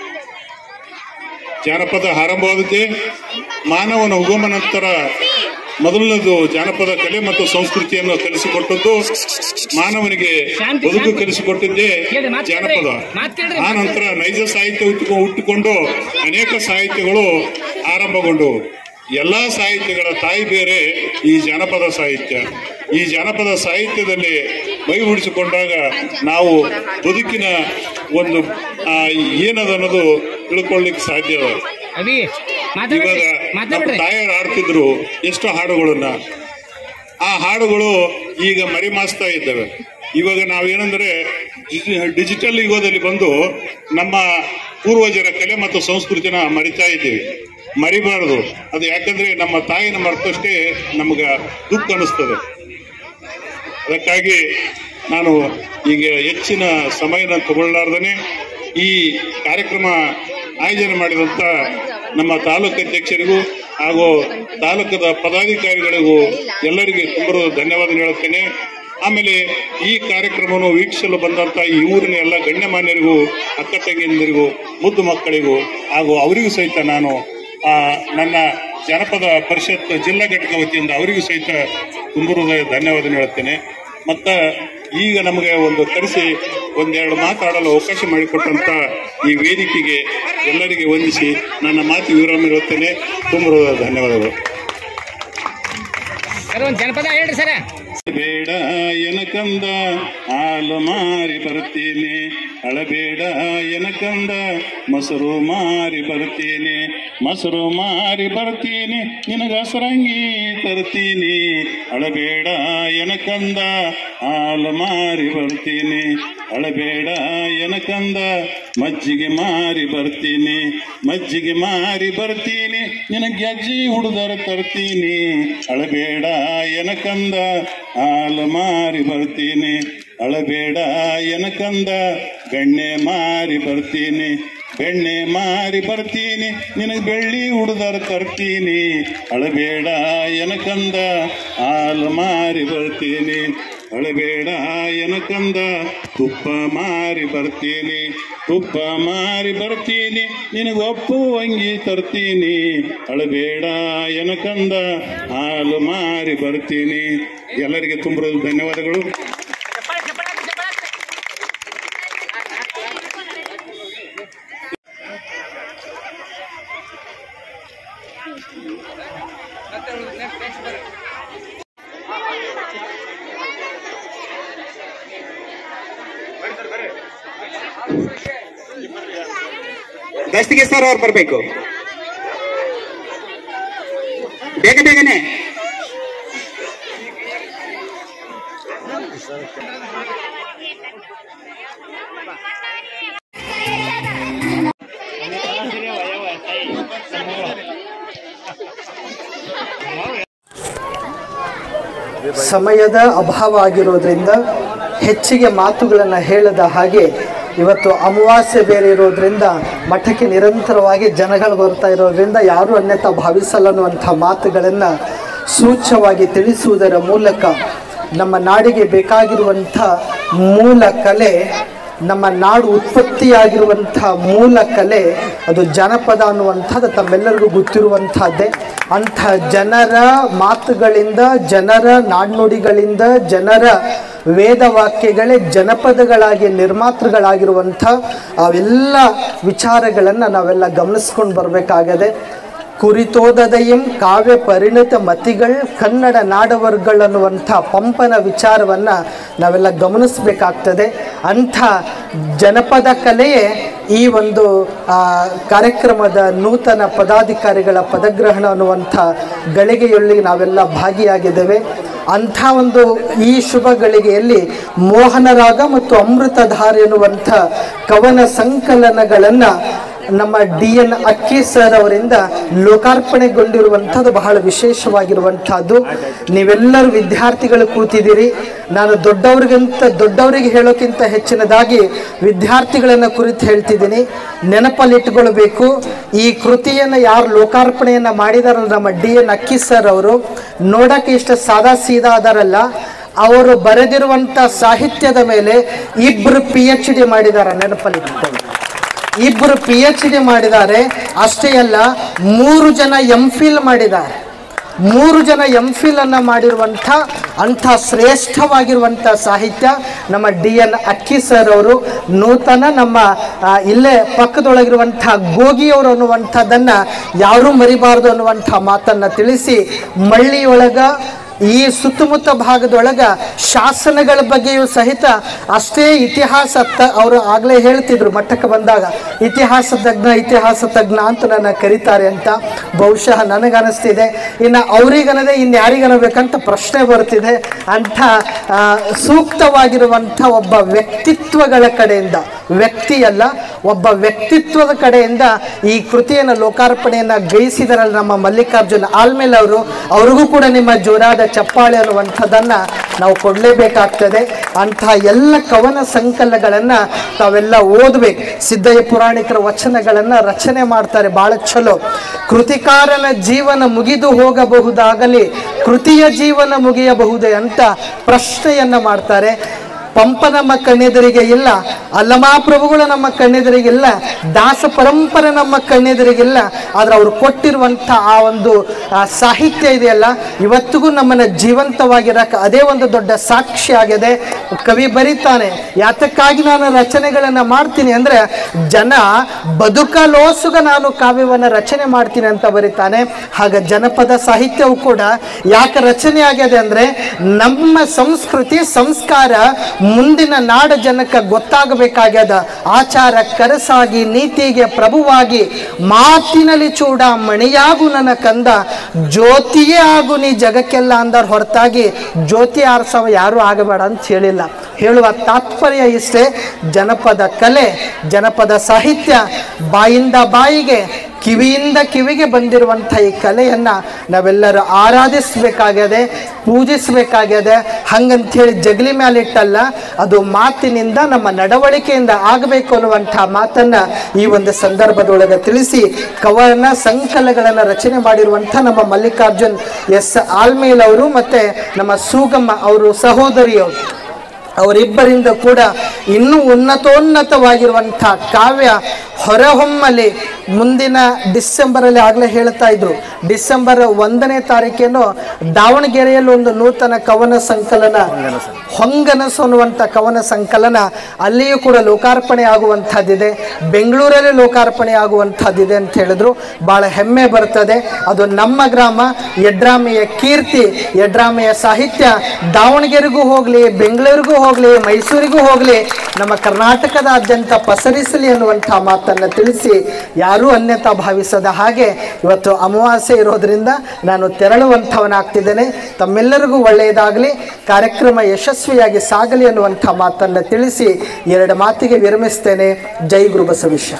Speaker 4: ಜಾನಪದ ಆರಂಭವಾದದ್ದೇ ಮಾನವನ ಉಗಮ ನಂತರ ಮೊದಲನೇದು ಜಾನಪದ ಕಲೆ ಮತ್ತು ಸಂಸ್ಕೃತಿಯನ್ನು ಕಲಿಸಿಕೊಟ್ಟದ್ದು ಮಾನವನಿಗೆ ಬದುಕು ಕಲಿಸಿಕೊಟ್ಟಿದ್ದೇ ಜಾನಪದ ಆ ನಂತರ ನೈಜ ಸಾಹಿತ್ಯ ಹುಟ್ಟಿಕೊ- ಹುಟ್ಟಿಕೊಂಡು ಅನೇಕ ಸಾಹಿತ್ಯಗಳು ಆರಂಭಗೊಂಡವು ಎಲ್ಲಾ ಸಾಹಿತ್ಯಗಳ ತಾಯಿ ಬೇರೆ ಈ ಜಾನಪದ ಸಾಹಿತ್ಯ ಈ ಜಾನಪದ ಸಾಹಿತ್ಯದಲ್ಲಿ ಮೈ ಹೂಡಿಸಿಕೊಂಡಾಗ ನಾವು ಬದುಕಿನ ಒಂದು ಆ, ಏನದ ಅನ್ನೋದು ತಿಳ್ಕೊಳ್ಳಿಕ್ಕೆ ಸಾಧ್ಯ ಅದ.
Speaker 5: ಅವಿ
Speaker 4: ಇವಾಗ
Speaker 5: ಮಾತಾಡ್ರಿ
Speaker 4: ನಮ್ಮ
Speaker 5: ಮಾತಾಡ್ರಿ
Speaker 4: ತಾಯರು ಹಾಡ್ತಿದ್ರು ಎಷ್ಟು ಹಾಡುಗಳನ್ನ ಆ ಹಾಡುಗಳು ಈಗ ಮರಿಮಾಸ್ತಾ ಇದ್ದಾವೆ ಇವಾಗ ನಾವೇನಂದ್ರೆ ಡಿಜಿ- ಡಿಜಿಟಲ್ ಯುಗದಲ್ಲಿ ಬಂದು ನಮ್ಮ ಪೂರ್ವಜರ ಕಲೆ ಮತ್ತು ಸಂಸ್ಕೃತಿನ ಮರಿತಾ ಇದ್ದೀವಿ ಮರಿಬಾರದು ಅದು ಯಾಕಂದ್ರೆ ನಮ್ಮ ತಾಯಿನ ಮರ್ತಷ್ಟೇ ನಮಗ ದುಃಖ ಅನಿಸ್ತದೆ ಅದಕ್ಕಾಗಿ ನಾನು ಈಗ ಹೆಚ್ಚಿನ ಸಮಯನ ತಗೊಳ್ಳಾರ್ದೇ ಈ ಕಾರ್ಯಕ್ರಮ ಆಯೋಜನೆ ಮಾಡಿದಂಥ ನಮ್ಮ ತಾಲೂಕು ಅಧ್ಯಕ್ಷರಿಗೂ ಹಾಗೂ ತಾಲೂಕದ ಪದಾಧಿಕಾರಿಗಳಿಗೂ ಎಲ್ಲರಿಗೆ ತುಂಬ ಧನ್ಯವಾದ ಹೇಳುತ್ತೇನೆ ಆಮೇಲೆ ಈ ಕಾರ್ಯಕ್ರಮವನ್ನು ವೀಕ್ಷಿಸಲು ಬಂದಂಥ ಈ ಊರಿನ ಎಲ್ಲ ಗಣ್ಯಮಾನ್ಯರಿಗೂ ಅಕ್ಕ ತಂಗಿಯಂದಿರಿಗೂ ಮುದ್ದು ಮಕ್ಕಳಿಗೂ ಹಾಗೂ ಅವರಿಗೂ ಸಹಿತ ನಾನು ಆ, ನನ್ನ ಜನಪದ ಪರಿಷತ್ ಜಿಲ್ಲಾ ಘಟಕ ವತಿಯಿಂದ ಅವರಿಗೂ ಸಹಿತ ತುಂಬ ಹೃದಯ ಧನ್ಯವಾದ ಹೇಳುತ್ತೇನೆ ಮತ್ತ ಈಗ ನಮಗೆ ಒಂದು ಕರೆಸಿ ಒಂದೆರಡು ಮಾತಾಡಲು ಅವಕಾಶ ಮಾಡಿಕೊಟ್ಟಂತ ಈ ವೇದಿಕೆಗೆ ಎಲ್ಲರಿಗೆ ವಂದಿಸಿ ನನ್ನ ಮಾತು ವಿರಾಮ ಇರುತ್ತೇನೆ ತುಂಬ ಹೃದಯ ಧನ್ಯವಾದಗಳು
Speaker 5: ಸರ್ ಒಂದ್ ಜನಪದ ಹೇಳ್ರಿ ಸರ
Speaker 4: ಬೇಡ ಎನಕಂದ ಹಾಲು ಮಾರಿ ಬರ್ತೀನಿ ಅಳಬೇಡ ಎನಕಂದ ಮೊಸರು ಮಾರಿ ಬರ್ತೀನಿ ಮೊಸರು ಮಾರಿ ಬರ್ತೀನಿ ನಿನಗ ಸರಂಗಿ ತರ್ತೀನಿ ಅಳಬೇಡ ಎನಕಂದ ಹಾಲು ಮಾರಿ ಬರ್ತೀನಿ ಅಳಬೇಡ ಎನಕಂದ ಮಜ್ಜಿಗೆ ಮಾರಿ ಬರ್ತೀನಿ ಮಜ್ಜಿಗೆ ಮಾರಿ ಬರ್ತೀನಿ ನಿನಗೆ ಗೆಜ್ಜಿ ಹುಡುದರ ತರ್ತೀನಿ ಅಳಬೇಡ ಎನಕಂದ ಹಾಲು ಮಾರಿ ಬರ್ತೀನಿ ಅಳಬೇಡ ಎನಕಂದ ಬೆಣ್ಣೆ ಮಾರಿ ಬರ್ತೀನಿ ಬೆಣ್ಣೆ ಮಾರಿ ಬರ್ತೀನಿ ನಿನಗೆ ಬೆಳ್ಳಿ ಹುಡುದರ ತರ್ತೀನಿ ಅಳಬೇಡ ಎನಕಂದ ಹಾಲು ಮಾರಿ ಬರ್ತೀನಿ ಅಳಬೇಡ ಎನಕಂದ ತುಪ್ಪ ಮಾರಿ ಬರ್ತೀನಿ ತುಪ್ಪ ಮಾರಿ ಬರ್ತೀನಿ ನಿನಗೊಪ್ಪು ಅಂಗಿ ತರ್ತೀನಿ ಅಳಬೇಡ ಎನಕಂದ ಹಾಲು ಮಾರಿ ಬರ್ತೀನಿ ಎಲ್ಲರಿಗೆ ತುಂಬ ಧನ್ಯವಾದಗಳು
Speaker 1: ದಸ್ತಿಗೆ ಸರ್ ಅವ್ರು ಬರ್ಬೇಕು ಬೇಗ ಬೇಗನೆ
Speaker 5: ಸಮಯದ ಅಭಾವ ಆಗಿರೋದ್ರಿಂದ ಹೆಚ್ಚಿಗೆ ಮಾತುಗಳನ್ನು ಹೇಳದ ಹಾಗೆ ಇವತ್ತು ಅಮಾವಾಸ್ಯೆ ಬೇರೆ ಇರೋದ್ರಿಂದ ಮಠಕ್ಕೆ ನಿರಂತರವಾಗಿ ಜನಗಳು ಬರ್ತಾ ಇರೋದ್ರಿಂದ ಯಾರೂ ಅನ್ಯತಾ ಭಾವಿಸಲ್ಲ ಅನ್ನುವಂಥ ಮಾತುಗಳನ್ನು ಸೂಚ್ಯವಾಗಿ ತಿಳಿಸುವುದರ ಮೂಲಕ ನಮ್ಮ ನಾಡಿಗೆ ಬೇಕಾಗಿರುವಂಥ ಮೂಲ ಕಲೆ ನಮ್ಮ ನಾಡು ಉತ್ಪತ್ತಿಯಾಗಿರುವಂಥ ಮೂಲ ಕಲೆ ಅದು ಜನಪದ ಅನ್ನುವಂಥದ್ದು ತಮ್ಮೆಲ್ಲರಿಗೂ ಗೊತ್ತಿರುವಂಥದ್ದೇ ಅಂಥ ಜನರ ಮಾತುಗಳಿಂದ ಜನರ ನಾಡ್ನುಡಿಗಳಿಂದ ಜನರ ವೇದವಾಕ್ಯಗಳೇ ಜನಪದಗಳಾಗಿ ನಿರ್ಮಾತೃಗಳಾಗಿರುವಂಥ ಅವೆಲ್ಲ ವಿಚಾರಗಳನ್ನು ನಾವೆಲ್ಲ ಗಮನಿಸ್ಕೊಂಡು ಬರಬೇಕಾಗದೆ ಕುರಿತೋದದೆಯಂ ಕಾವ್ಯ ಪರಿಣಿತ ಮತಿಗಳು ಕನ್ನಡ ನಾಡವರ್ಗಳು ಅನ್ನುವಂಥ ಪಂಪನ ವಿಚಾರವನ್ನು ನಾವೆಲ್ಲ ಗಮನಿಸಬೇಕಾಗ್ತದೆ ಅಂಥ ಜನಪದ ಕಲೆಯೇ ಈ ಒಂದು ಆ, ಕಾರ್ಯಕ್ರಮದ ನೂತನ ಪದಾಧಿಕಾರಿಗಳ ಪದಗ್ರಹಣ ಅನ್ನುವಂಥ ಗಳಿಗೆಯಲ್ಲಿ ನಾವೆಲ್ಲ ಭಾಗಿಯಾಗಿದ್ದೇವೆ ಅಂಥ ಒಂದು ಈ ಶುಭ ಗಳಿಗೆಯಲ್ಲಿ ಮೋಹನರಾಗ ಮತ್ತು ಅಮೃತಧಾರೆ ಎನ್ನುವಂಥ ಕವನ ಸಂಕಲನಗಳನ್ನು ನಮ್ಮ ಡಿ ಎನ್ ಅಕ್ಕಿ ಸರ್ ಅವರಿಂದ ಲೋಕಾರ್ಪಣೆಗೊಂಡಿರುವಂಥದ್ದು ಬಹಳ ವಿಶೇಷವಾಗಿರುವಂಥದ್ದು ನೀವೆಲ್ಲರೂ ವಿದ್ಯಾರ್ಥಿಗಳು ಕೂತಿದ್ದೀರಿ ನಾನು ದೊಡ್ಡವ್ರಿಗಿಂತ ದೊಡ್ಡವರಿಗೆ ಹೇಳೋಕ್ಕಿಂತ ಹೆಚ್ಚಿನದಾಗಿ ವಿದ್ಯಾರ್ಥಿಗಳನ್ನು ಕುರಿತು ಹೇಳ್ತಿದ್ದೀನಿ ನೆನಪಲ್ಲಿಟ್ಕೊಳ್ಬೇಕು ಈ ಕೃತಿಯನ್ನು ಯಾರು ಲೋಕಾರ್ಪಣೆಯನ್ನು ಮಾಡಿದಾರಲ್ಲ ನಮ್ಮ ಡಿ ಎನ್ ಅಕ್ಕಿ ಸರ್ ಅವರು ನೋಡಕ್ಕೆ ಇಷ್ಟು ಸಾದಾ ಸೀದಾ ಅದಾರಲ್ಲ ಅವರು ಬರೆದಿರುವಂಥ ಸಾಹಿತ್ಯದ ಮೇಲೆ ಇಬ್ಬರು ಪಿ ಎಚ್ ಡಿ ಮಾಡಿದ್ದಾರೆ ನೆನಪಲ್ಲಿಟ್ಕೊಳ್ಳಿ ಇಬ್ಬರು ಪಿ ಎಚ್ ಡಿ ಮಾಡಿದ್ದಾರೆ ಅಷ್ಟೇ ಅಲ್ಲ ಮೂರು ಜನ ಎಂ ಫಿಲ್ ಮಾಡಿದ್ದಾರೆ ಮೂರು ಜನ ಎಂ ಫಿಲ್ ಅನ್ನ ಮಾಡಿರುವಂಥ ಅಂಥ ಶ್ರೇಷ್ಠವಾಗಿರುವಂಥ ಸಾಹಿತ್ಯ ನಮ್ಮ ಡಿ ಎನ್ ಅಕ್ಕಿ ಸರ್ ಅವರು ನೂತನ ನಮ್ಮ ಆ, ಇಲ್ಲೇ ಪಕ್ಕದೊಳಗಿರುವಂಥ ಗೋಗಿಯವರು ಅನ್ನುವಂಥದ್ದನ್ನು ಯಾರೂ ಮರಿಬಾರದು ಅನ್ನುವಂಥ ಮಾತನ್ನು ತಿಳಿಸಿ ಮಳ್ಳಿಯೊಳಗ ಈ ಸುತ್ತಮುತ್ತ ಭಾಗದೊಳಗ ಶಾಸನಗಳ ಬಗ್ಗೆಯೂ ಸಹಿತ ಅಷ್ಟೇ ಇತಿಹಾಸ ತ ಅವರು ಆಗಲೇ ಹೇಳ್ತಿದ್ರು ಮಠಕ್ಕೆ ಬಂದಾಗ ಇತಿಹಾಸ ತಜ್ಞ ಇತಿಹಾಸ ತಜ್ಞ ಅಂತ ನನ್ನ ಕರೀತಾರೆ ಅಂತ ಬಹುಶಃ ನನಗನ್ನಿಸ್ತಿದೆ ಇನ್ನು ಅವ್ರಿಗನದೆ ಇನ್ನು ಯಾರಿಗನಬೇಕಂತ ಪ್ರಶ್ನೆ ಬರ್ತಿದೆ ಅಂಥ ಆ, ಸೂಕ್ತವಾಗಿರುವಂಥ ಒಬ್ಬ ವ್ಯಕ್ತಿತ್ವಗಳ ಕಡೆಯಿಂದ ವ್ಯಕ್ತಿಯಲ್ಲ ಒಬ್ಬ ವ್ಯಕ್ತಿತ್ವದ ಕಡೆಯಿಂದ ಈ ಕೃತಿಯನ್ನು ಲೋಕಾರ್ಪಣೆಯನ್ನು ಗೈಸಿದರಲ್ಲ ನಮ್ಮ ಮಲ್ಲಿಕಾರ್ಜುನ ಆಲ್ಮೇಲೆ ಅವರು ಅವ್ರಿಗೂ ಕೂಡ ನಿಮ್ಮ ಜೋರಾದ ಚಪ್ಪಾಳೆ ಅನ್ನುವಂಥದ್ದನ್ನು ನಾವು ಕೊಡಲೇಬೇಕಾಗ್ತದೆ ಅಂಥ ಎಲ್ಲ ಕವನ ಸಂಕಲನಗಳನ್ನು ತಾವೆಲ್ಲ ಓದಬೇಕು ಸಿದ್ದಯ್ಯ ಪುರಾಣಿಕರ ವಚನಗಳನ್ನು ರಚನೆ ಮಾಡ್ತಾರೆ ಭಾಳ ಚಲೋ ಕೃತಿಕಾರನ ಜೀವನ ಮುಗಿದು ಹೋಗಬಹುದಾಗಲಿ ಕೃತಿಯ ಜೀವನ ಮುಗಿಯಬಹುದೇ ಅಂತ ಪ್ರಶ್ನೆಯನ್ನ ಮಾಡ್ತಾರೆ ಪಂಪ ನಮ್ಮ ಕಣ್ಣೆದುರಿಗೆ ಇಲ್ಲ ಅಲ್ಲಮಾಪ್ರಭುಗಳು ನಮ್ಮ ಕಣ್ಣೆದುರಿಗೆ ಇಲ್ಲ ದಾಸ ಪರಂಪರೆ ನಮ್ಮ ಕಣ್ಣೆದುರಿಗಿಲ್ಲ ಆದ್ರೆ ಅವರು ಕೊಟ್ಟಿರುವಂಥ ಆ ಒಂದು ಆ ಸಾಹಿತ್ಯ ಇದೆಯಲ್ಲ ಇವತ್ತಿಗೂ ನಮ್ಮನ್ನ ಜೀವಂತವಾಗಿರಕ್ಕೆ ಅದೇ ಒಂದು ದೊಡ್ಡ ಸಾಕ್ಷಿ ಆಗಿದೆ ಕವಿ ಬರೀತಾನೆ ಯಾತಕ್ಕಾಗಿ ನಾನು ರಚನೆಗಳನ್ನು ಮಾಡ್ತೀನಿ ಅಂದ್ರೆ ಜನ ಬದುಕಲೋಸುಗ ನಾನು ಕಾವ್ಯವನ್ನು ರಚನೆ ಮಾಡ್ತೀನಿ ಅಂತ ಬರೀತಾನೆ ಹಾಗ ಜನಪದ ಸಾಹಿತ್ಯವು ಕೂಡ ಯಾಕೆ ರಚನೆ ಆಗಿದೆ ಅಂದ್ರೆ ನಮ್ಮ ಸಂಸ್ಕೃತಿ ಸಂಸ್ಕಾರ ಮುಂದಿನ ನಾಡ ಜನಕ್ಕೆ ಗೊತ್ತಾಗಬೇಕಾಗ್ಯದ ಆಚಾರ ಕರಸಾಗಿ ನೀತಿಗೆ ಪ್ರಭುವಾಗಿ ಮಾತಿನಲ್ಲಿ ಚೂಡ ಮಣಿಯಾಗು ನನ್ನ ಕಂದ ಜ್ಯೋತಿಯೇ ಆಗು ನೀ ಜಗಕ್ಕೆಲ್ಲ ಅಂದರ್ ಹೊರತಾಗಿ ಜ್ಯೋತಿ ಆರ್ಸವ ಯಾರು ಆಗಬೇಡ ಅಂತ ಹೇಳಿಲ್ಲ ಹೇಳುವ ತಾತ್ಪರ್ಯ ಇಷ್ಟೇ ಜನಪದ ಕಲೆ ಜನಪದ ಸಾಹಿತ್ಯ ಬಾಯಿಂದ ಬಾಯಿಗೆ ಕಿವಿಯಿಂದ ಕಿವಿಗೆ ಬಂದಿರುವಂಥ ಈ ಕಲೆಯನ್ನ ನಾವೆಲ್ಲರೂ ಆರಾಧಿಸಬೇಕಾಗ್ಯದೆ ಪೂಜಿಸಬೇಕಾಗ್ಯದೆ ಹಂಗಂಥೇಳಿ ಜಗಲಿ ಮೇಲಿಟ್ಟಲ್ಲ ಅದು ಮಾತಿನಿಂದ ನಮ್ಮ ನಡವಳಿಕೆಯಿಂದ ಆಗಬೇಕು ಅನ್ನುವಂಥ ಮಾತನ್ನ ಈ ಒಂದು ಸಂದರ್ಭದೊಳಗೆ ತಿಳಿಸಿ ಕವನ ಸಂಕಲನಗಳನ್ನು ರಚನೆ ಮಾಡಿರುವಂಥ ನಮ್ಮ ಮಲ್ಲಿಕಾರ್ಜುನ್ ಎಸ್ ಆಲ್ಮೇಲ್ ಅವರು ಮತ್ತೆ ನಮ್ಮ ಸೂಗಮ್ಮ ಅವರು ಸಹೋದರಿಯವರು ಅವರಿಬ್ಬರಿಂದ ಕೂಡ ಇನ್ನೂ ಉನ್ನತೋನ್ನತವಾಗಿರುವಂಥ ಕಾವ್ಯ ಹೊರಹೊಮ್ಮಲಿ ಮುಂದಿನ ಡಿಸೆಂಬರಲ್ಲಿ ಆಗಲೇ ಹೇಳ್ತಾ ಇದ್ರು ಡಿಸೆಂಬರ್ ಒಂದನೇ ತಾರೀಕೇನು ದಾವಣಗೆರೆಯಲ್ಲಿ ಒಂದು ನೂತನ ಕವನ ಸಂಕಲನ ಹೊಂಗನಸು ಅನ್ನುವಂಥ ಕವನ ಸಂಕಲನ ಅಲ್ಲಿಯೂ ಕೂಡ ಲೋಕಾರ್ಪಣೆ ಆಗುವಂಥದ್ದಿದೆ ಬೆಂಗಳೂರಲ್ಲಿ ಲೋಕಾರ್ಪಣೆ ಆಗುವಂಥದ್ದಿದೆ ಅಂತ ಹೇಳಿದ್ರು ಭಾಳ ಹೆಮ್ಮೆ ಬರ್ತದೆ ಅದು ನಮ್ಮ ಗ್ರಾಮ ಯಡ್ರಾಮೆಯ ಕೀರ್ತಿ ಯಡ್ರಾಮೆಯ ಸಾಹಿತ್ಯ ದಾವಣಗೆರೆಗೂ ಹೋಗಲಿ ಬೆಂಗಳೂರಿಗೂ ಹೋಗಲಿ ಮೈಸೂರಿಗೂ ಹೋಗಲಿ ನಮ್ಮ ಕರ್ನಾಟಕದಾದ್ಯಂತ ಪಸರಿಸಲಿ ಅನ್ನುವಂಥ ಮಾತನ್ನು ಮಾತನ್ನು ತಿಳಿಸಿ ಯಾರೂ ಅನ್ಯತಾ ಭಾವಿಸದ ಹಾಗೆ ಇವತ್ತು ಅಮಾವಾಸ್ಯೆ ಇರೋದ್ರಿಂದ ನಾನು ತೆರಳುವಂಥವನಾಗ್ತಿದ್ದೇನೆ ತಮ್ಮೆಲ್ಲರಿಗೂ ಒಳ್ಳೆಯದಾಗಲಿ ಕಾರ್ಯಕ್ರಮ ಯಶಸ್ವಿಯಾಗಿ ಸಾಗಲಿ ಅನ್ನುವಂಥ ಮಾತನ್ನು ತಿಳಿಸಿ ಎರಡು ಮಾತಿಗೆ ವಿರಮಿಸ್ತೇನೆ ಜೈ ಗುರು ಬಸವೇಶ್ವರ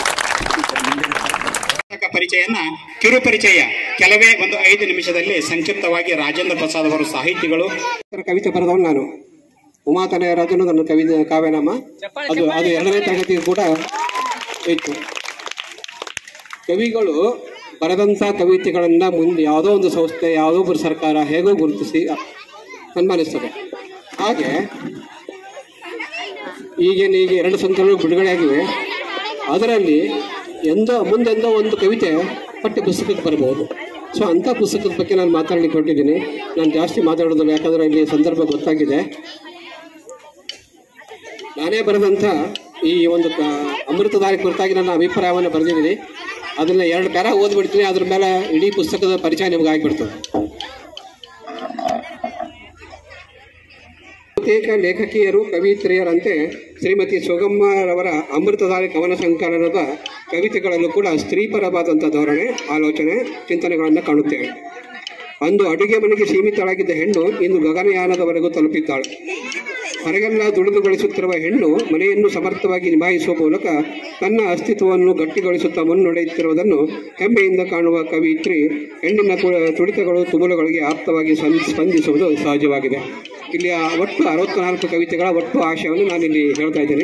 Speaker 1: ಪುಸ್ತಕ ಪರಿಚಯನ ಕಿರು ಪರಿಚಯ ಕೆಲವೇ ಒಂದು ಐದು ನಿಮಿಷದಲ್ಲಿ ಸಂಕ್ಷಿಪ್ತವಾಗಿ ರಾಜೇಂದ್ರ ಪ್ರಸಾದ್ ಅವರು ಸಾಹಿತಿಗಳು
Speaker 6: ಕವಿತೆ ಬರೆದವನು ನಾನು ಉಮಾತನಯ ರಾಜನು ನನ್ನ ಕವಿ ಕಾವ್ಯನಾಮ ಅದು ಅದು ಎರಡನೇ ತರಗತಿ ಕೂಡ ಇತ್ತು ಕವಿಗಳು ಬರೆದಂಥ ಕವಿತೆಗಳನ್ನ ಮುಂದೆ ಯಾವುದೋ ಒಂದು ಸಂಸ್ಥೆ ಯಾವುದೋ ಒಬ್ಬರು ಸರ್ಕಾರ ಹೇಗೋ ಗುರುತಿಸಿ ಸನ್ಮಾನಿಸ್ತದೆ ಹಾಗೆ ಈಗೇನು ಈಗ ಎರಡು ಸಂಕಲನಗಳು ಬಿಡುಗಡೆಯಾಗಿವೆ ಅದರಲ್ಲಿ ಎಂದೋ ಮುಂದೆಂದೋ ಒಂದು ಕವಿತೆ ಪಠ್ಯ ಪುಸ್ತಕಕ್ಕೆ ಬರಬಹುದು ಸೊ ಅಂಥ ಪುಸ್ತಕದ ಬಗ್ಗೆ ನಾನು ಮಾತಾಡಲಿಕ್ಕೆ ಹೊರಟಿದ್ದೀನಿ ನಾನು ಜಾಸ್ತಿ ಮಾತಾಡೋದಿಲ್ಲ ಯಾಕಂದರೆ ಇಲ್ಲಿ ಸಂದರ್ಭ ಗೊತ್ತಾಗಿದೆ ನಾನೇ ಬರೆದಂಥ ಈ ಒಂದು ಕ ಅಮೃತಧಾರಿ ಕುರಿತಾಗಿ ನನ್ನ ಅಭಿಪ್ರಾಯವನ್ನು ಬರೆದಿದ್ದೀನಿ ಅದನ್ನು ಎರಡು ಪ್ಯಾರ ಓದ್ಬಿಡ್ತೀನಿ ಅದ್ರ ಮೇಲೆ ಇಡೀ ಪುಸ್ತಕದ ಪರಿಚಯ ನಿಮ್ಗೆ ಆಗಿಬಿಡ್ತದೆ ಬಹುತೇಕ ಲೇಖಕಿಯರು ಕವಿತ್ರಿಯರಂತೆ ಶ್ರೀಮತಿ ಸುಗಮ್ಮರವರ ಅಮೃತಧಾರಿ ಕವನ ಸಂಕಲನದ ಕವಿತೆಗಳಲ್ಲೂ ಕೂಡ ಸ್ತ್ರೀಪರವಾದಂಥ ಧೋರಣೆ ಆಲೋಚನೆ ಚಿಂತನೆಗಳನ್ನು ಕಾಣುತ್ತೇವೆ ಅಂದು ಅಡುಗೆ ಮನೆಗೆ ಸೀಮಿತಳಾಗಿದ್ದ ಹೆಣ್ಣು ಇಂದು ಗಗನಯಾನದವರೆಗೂ ತಲುಪಿದ್ದಾಳೆ ಹೊರಗೆಲ್ಲ ದುಡಿದು ಗಳಿಸುತ್ತಿರುವ ಹೆಣ್ಣು ಮನೆಯನ್ನು ಸಮರ್ಥವಾಗಿ ನಿಭಾಯಿಸುವ ಮೂಲಕ ತನ್ನ ಅಸ್ತಿತ್ವವನ್ನು ಗಟ್ಟಿಗೊಳಿಸುತ್ತಾ ಮುನ್ನಡೆಯುತ್ತಿರುವುದನ್ನು ಹೆಮ್ಮೆಯಿಂದ ಕಾಣುವ ಕವಿತ್ರಿ ಹೆಣ್ಣಿನ ಕು- ತುಡಿತಗಳು ತುಮುಲಗಳಿಗೆ ಆಪ್ತವಾಗಿ ಸಂ- ಸ್ಪಂದಿಸುವುದು ಸಹಜವಾಗಿದೆ ಇಲ್ಲಿ ಆ ಒಟ್ಟು ಅರವತ್ನಾಲ್ಕು ಕವಿತೆಗಳ ಒಟ್ಟು ಆಶಯವನ್ನು ನಾನಿಲ್ಲಿ ಹೇಳ್ತಾ ಇದ್ದೀನಿ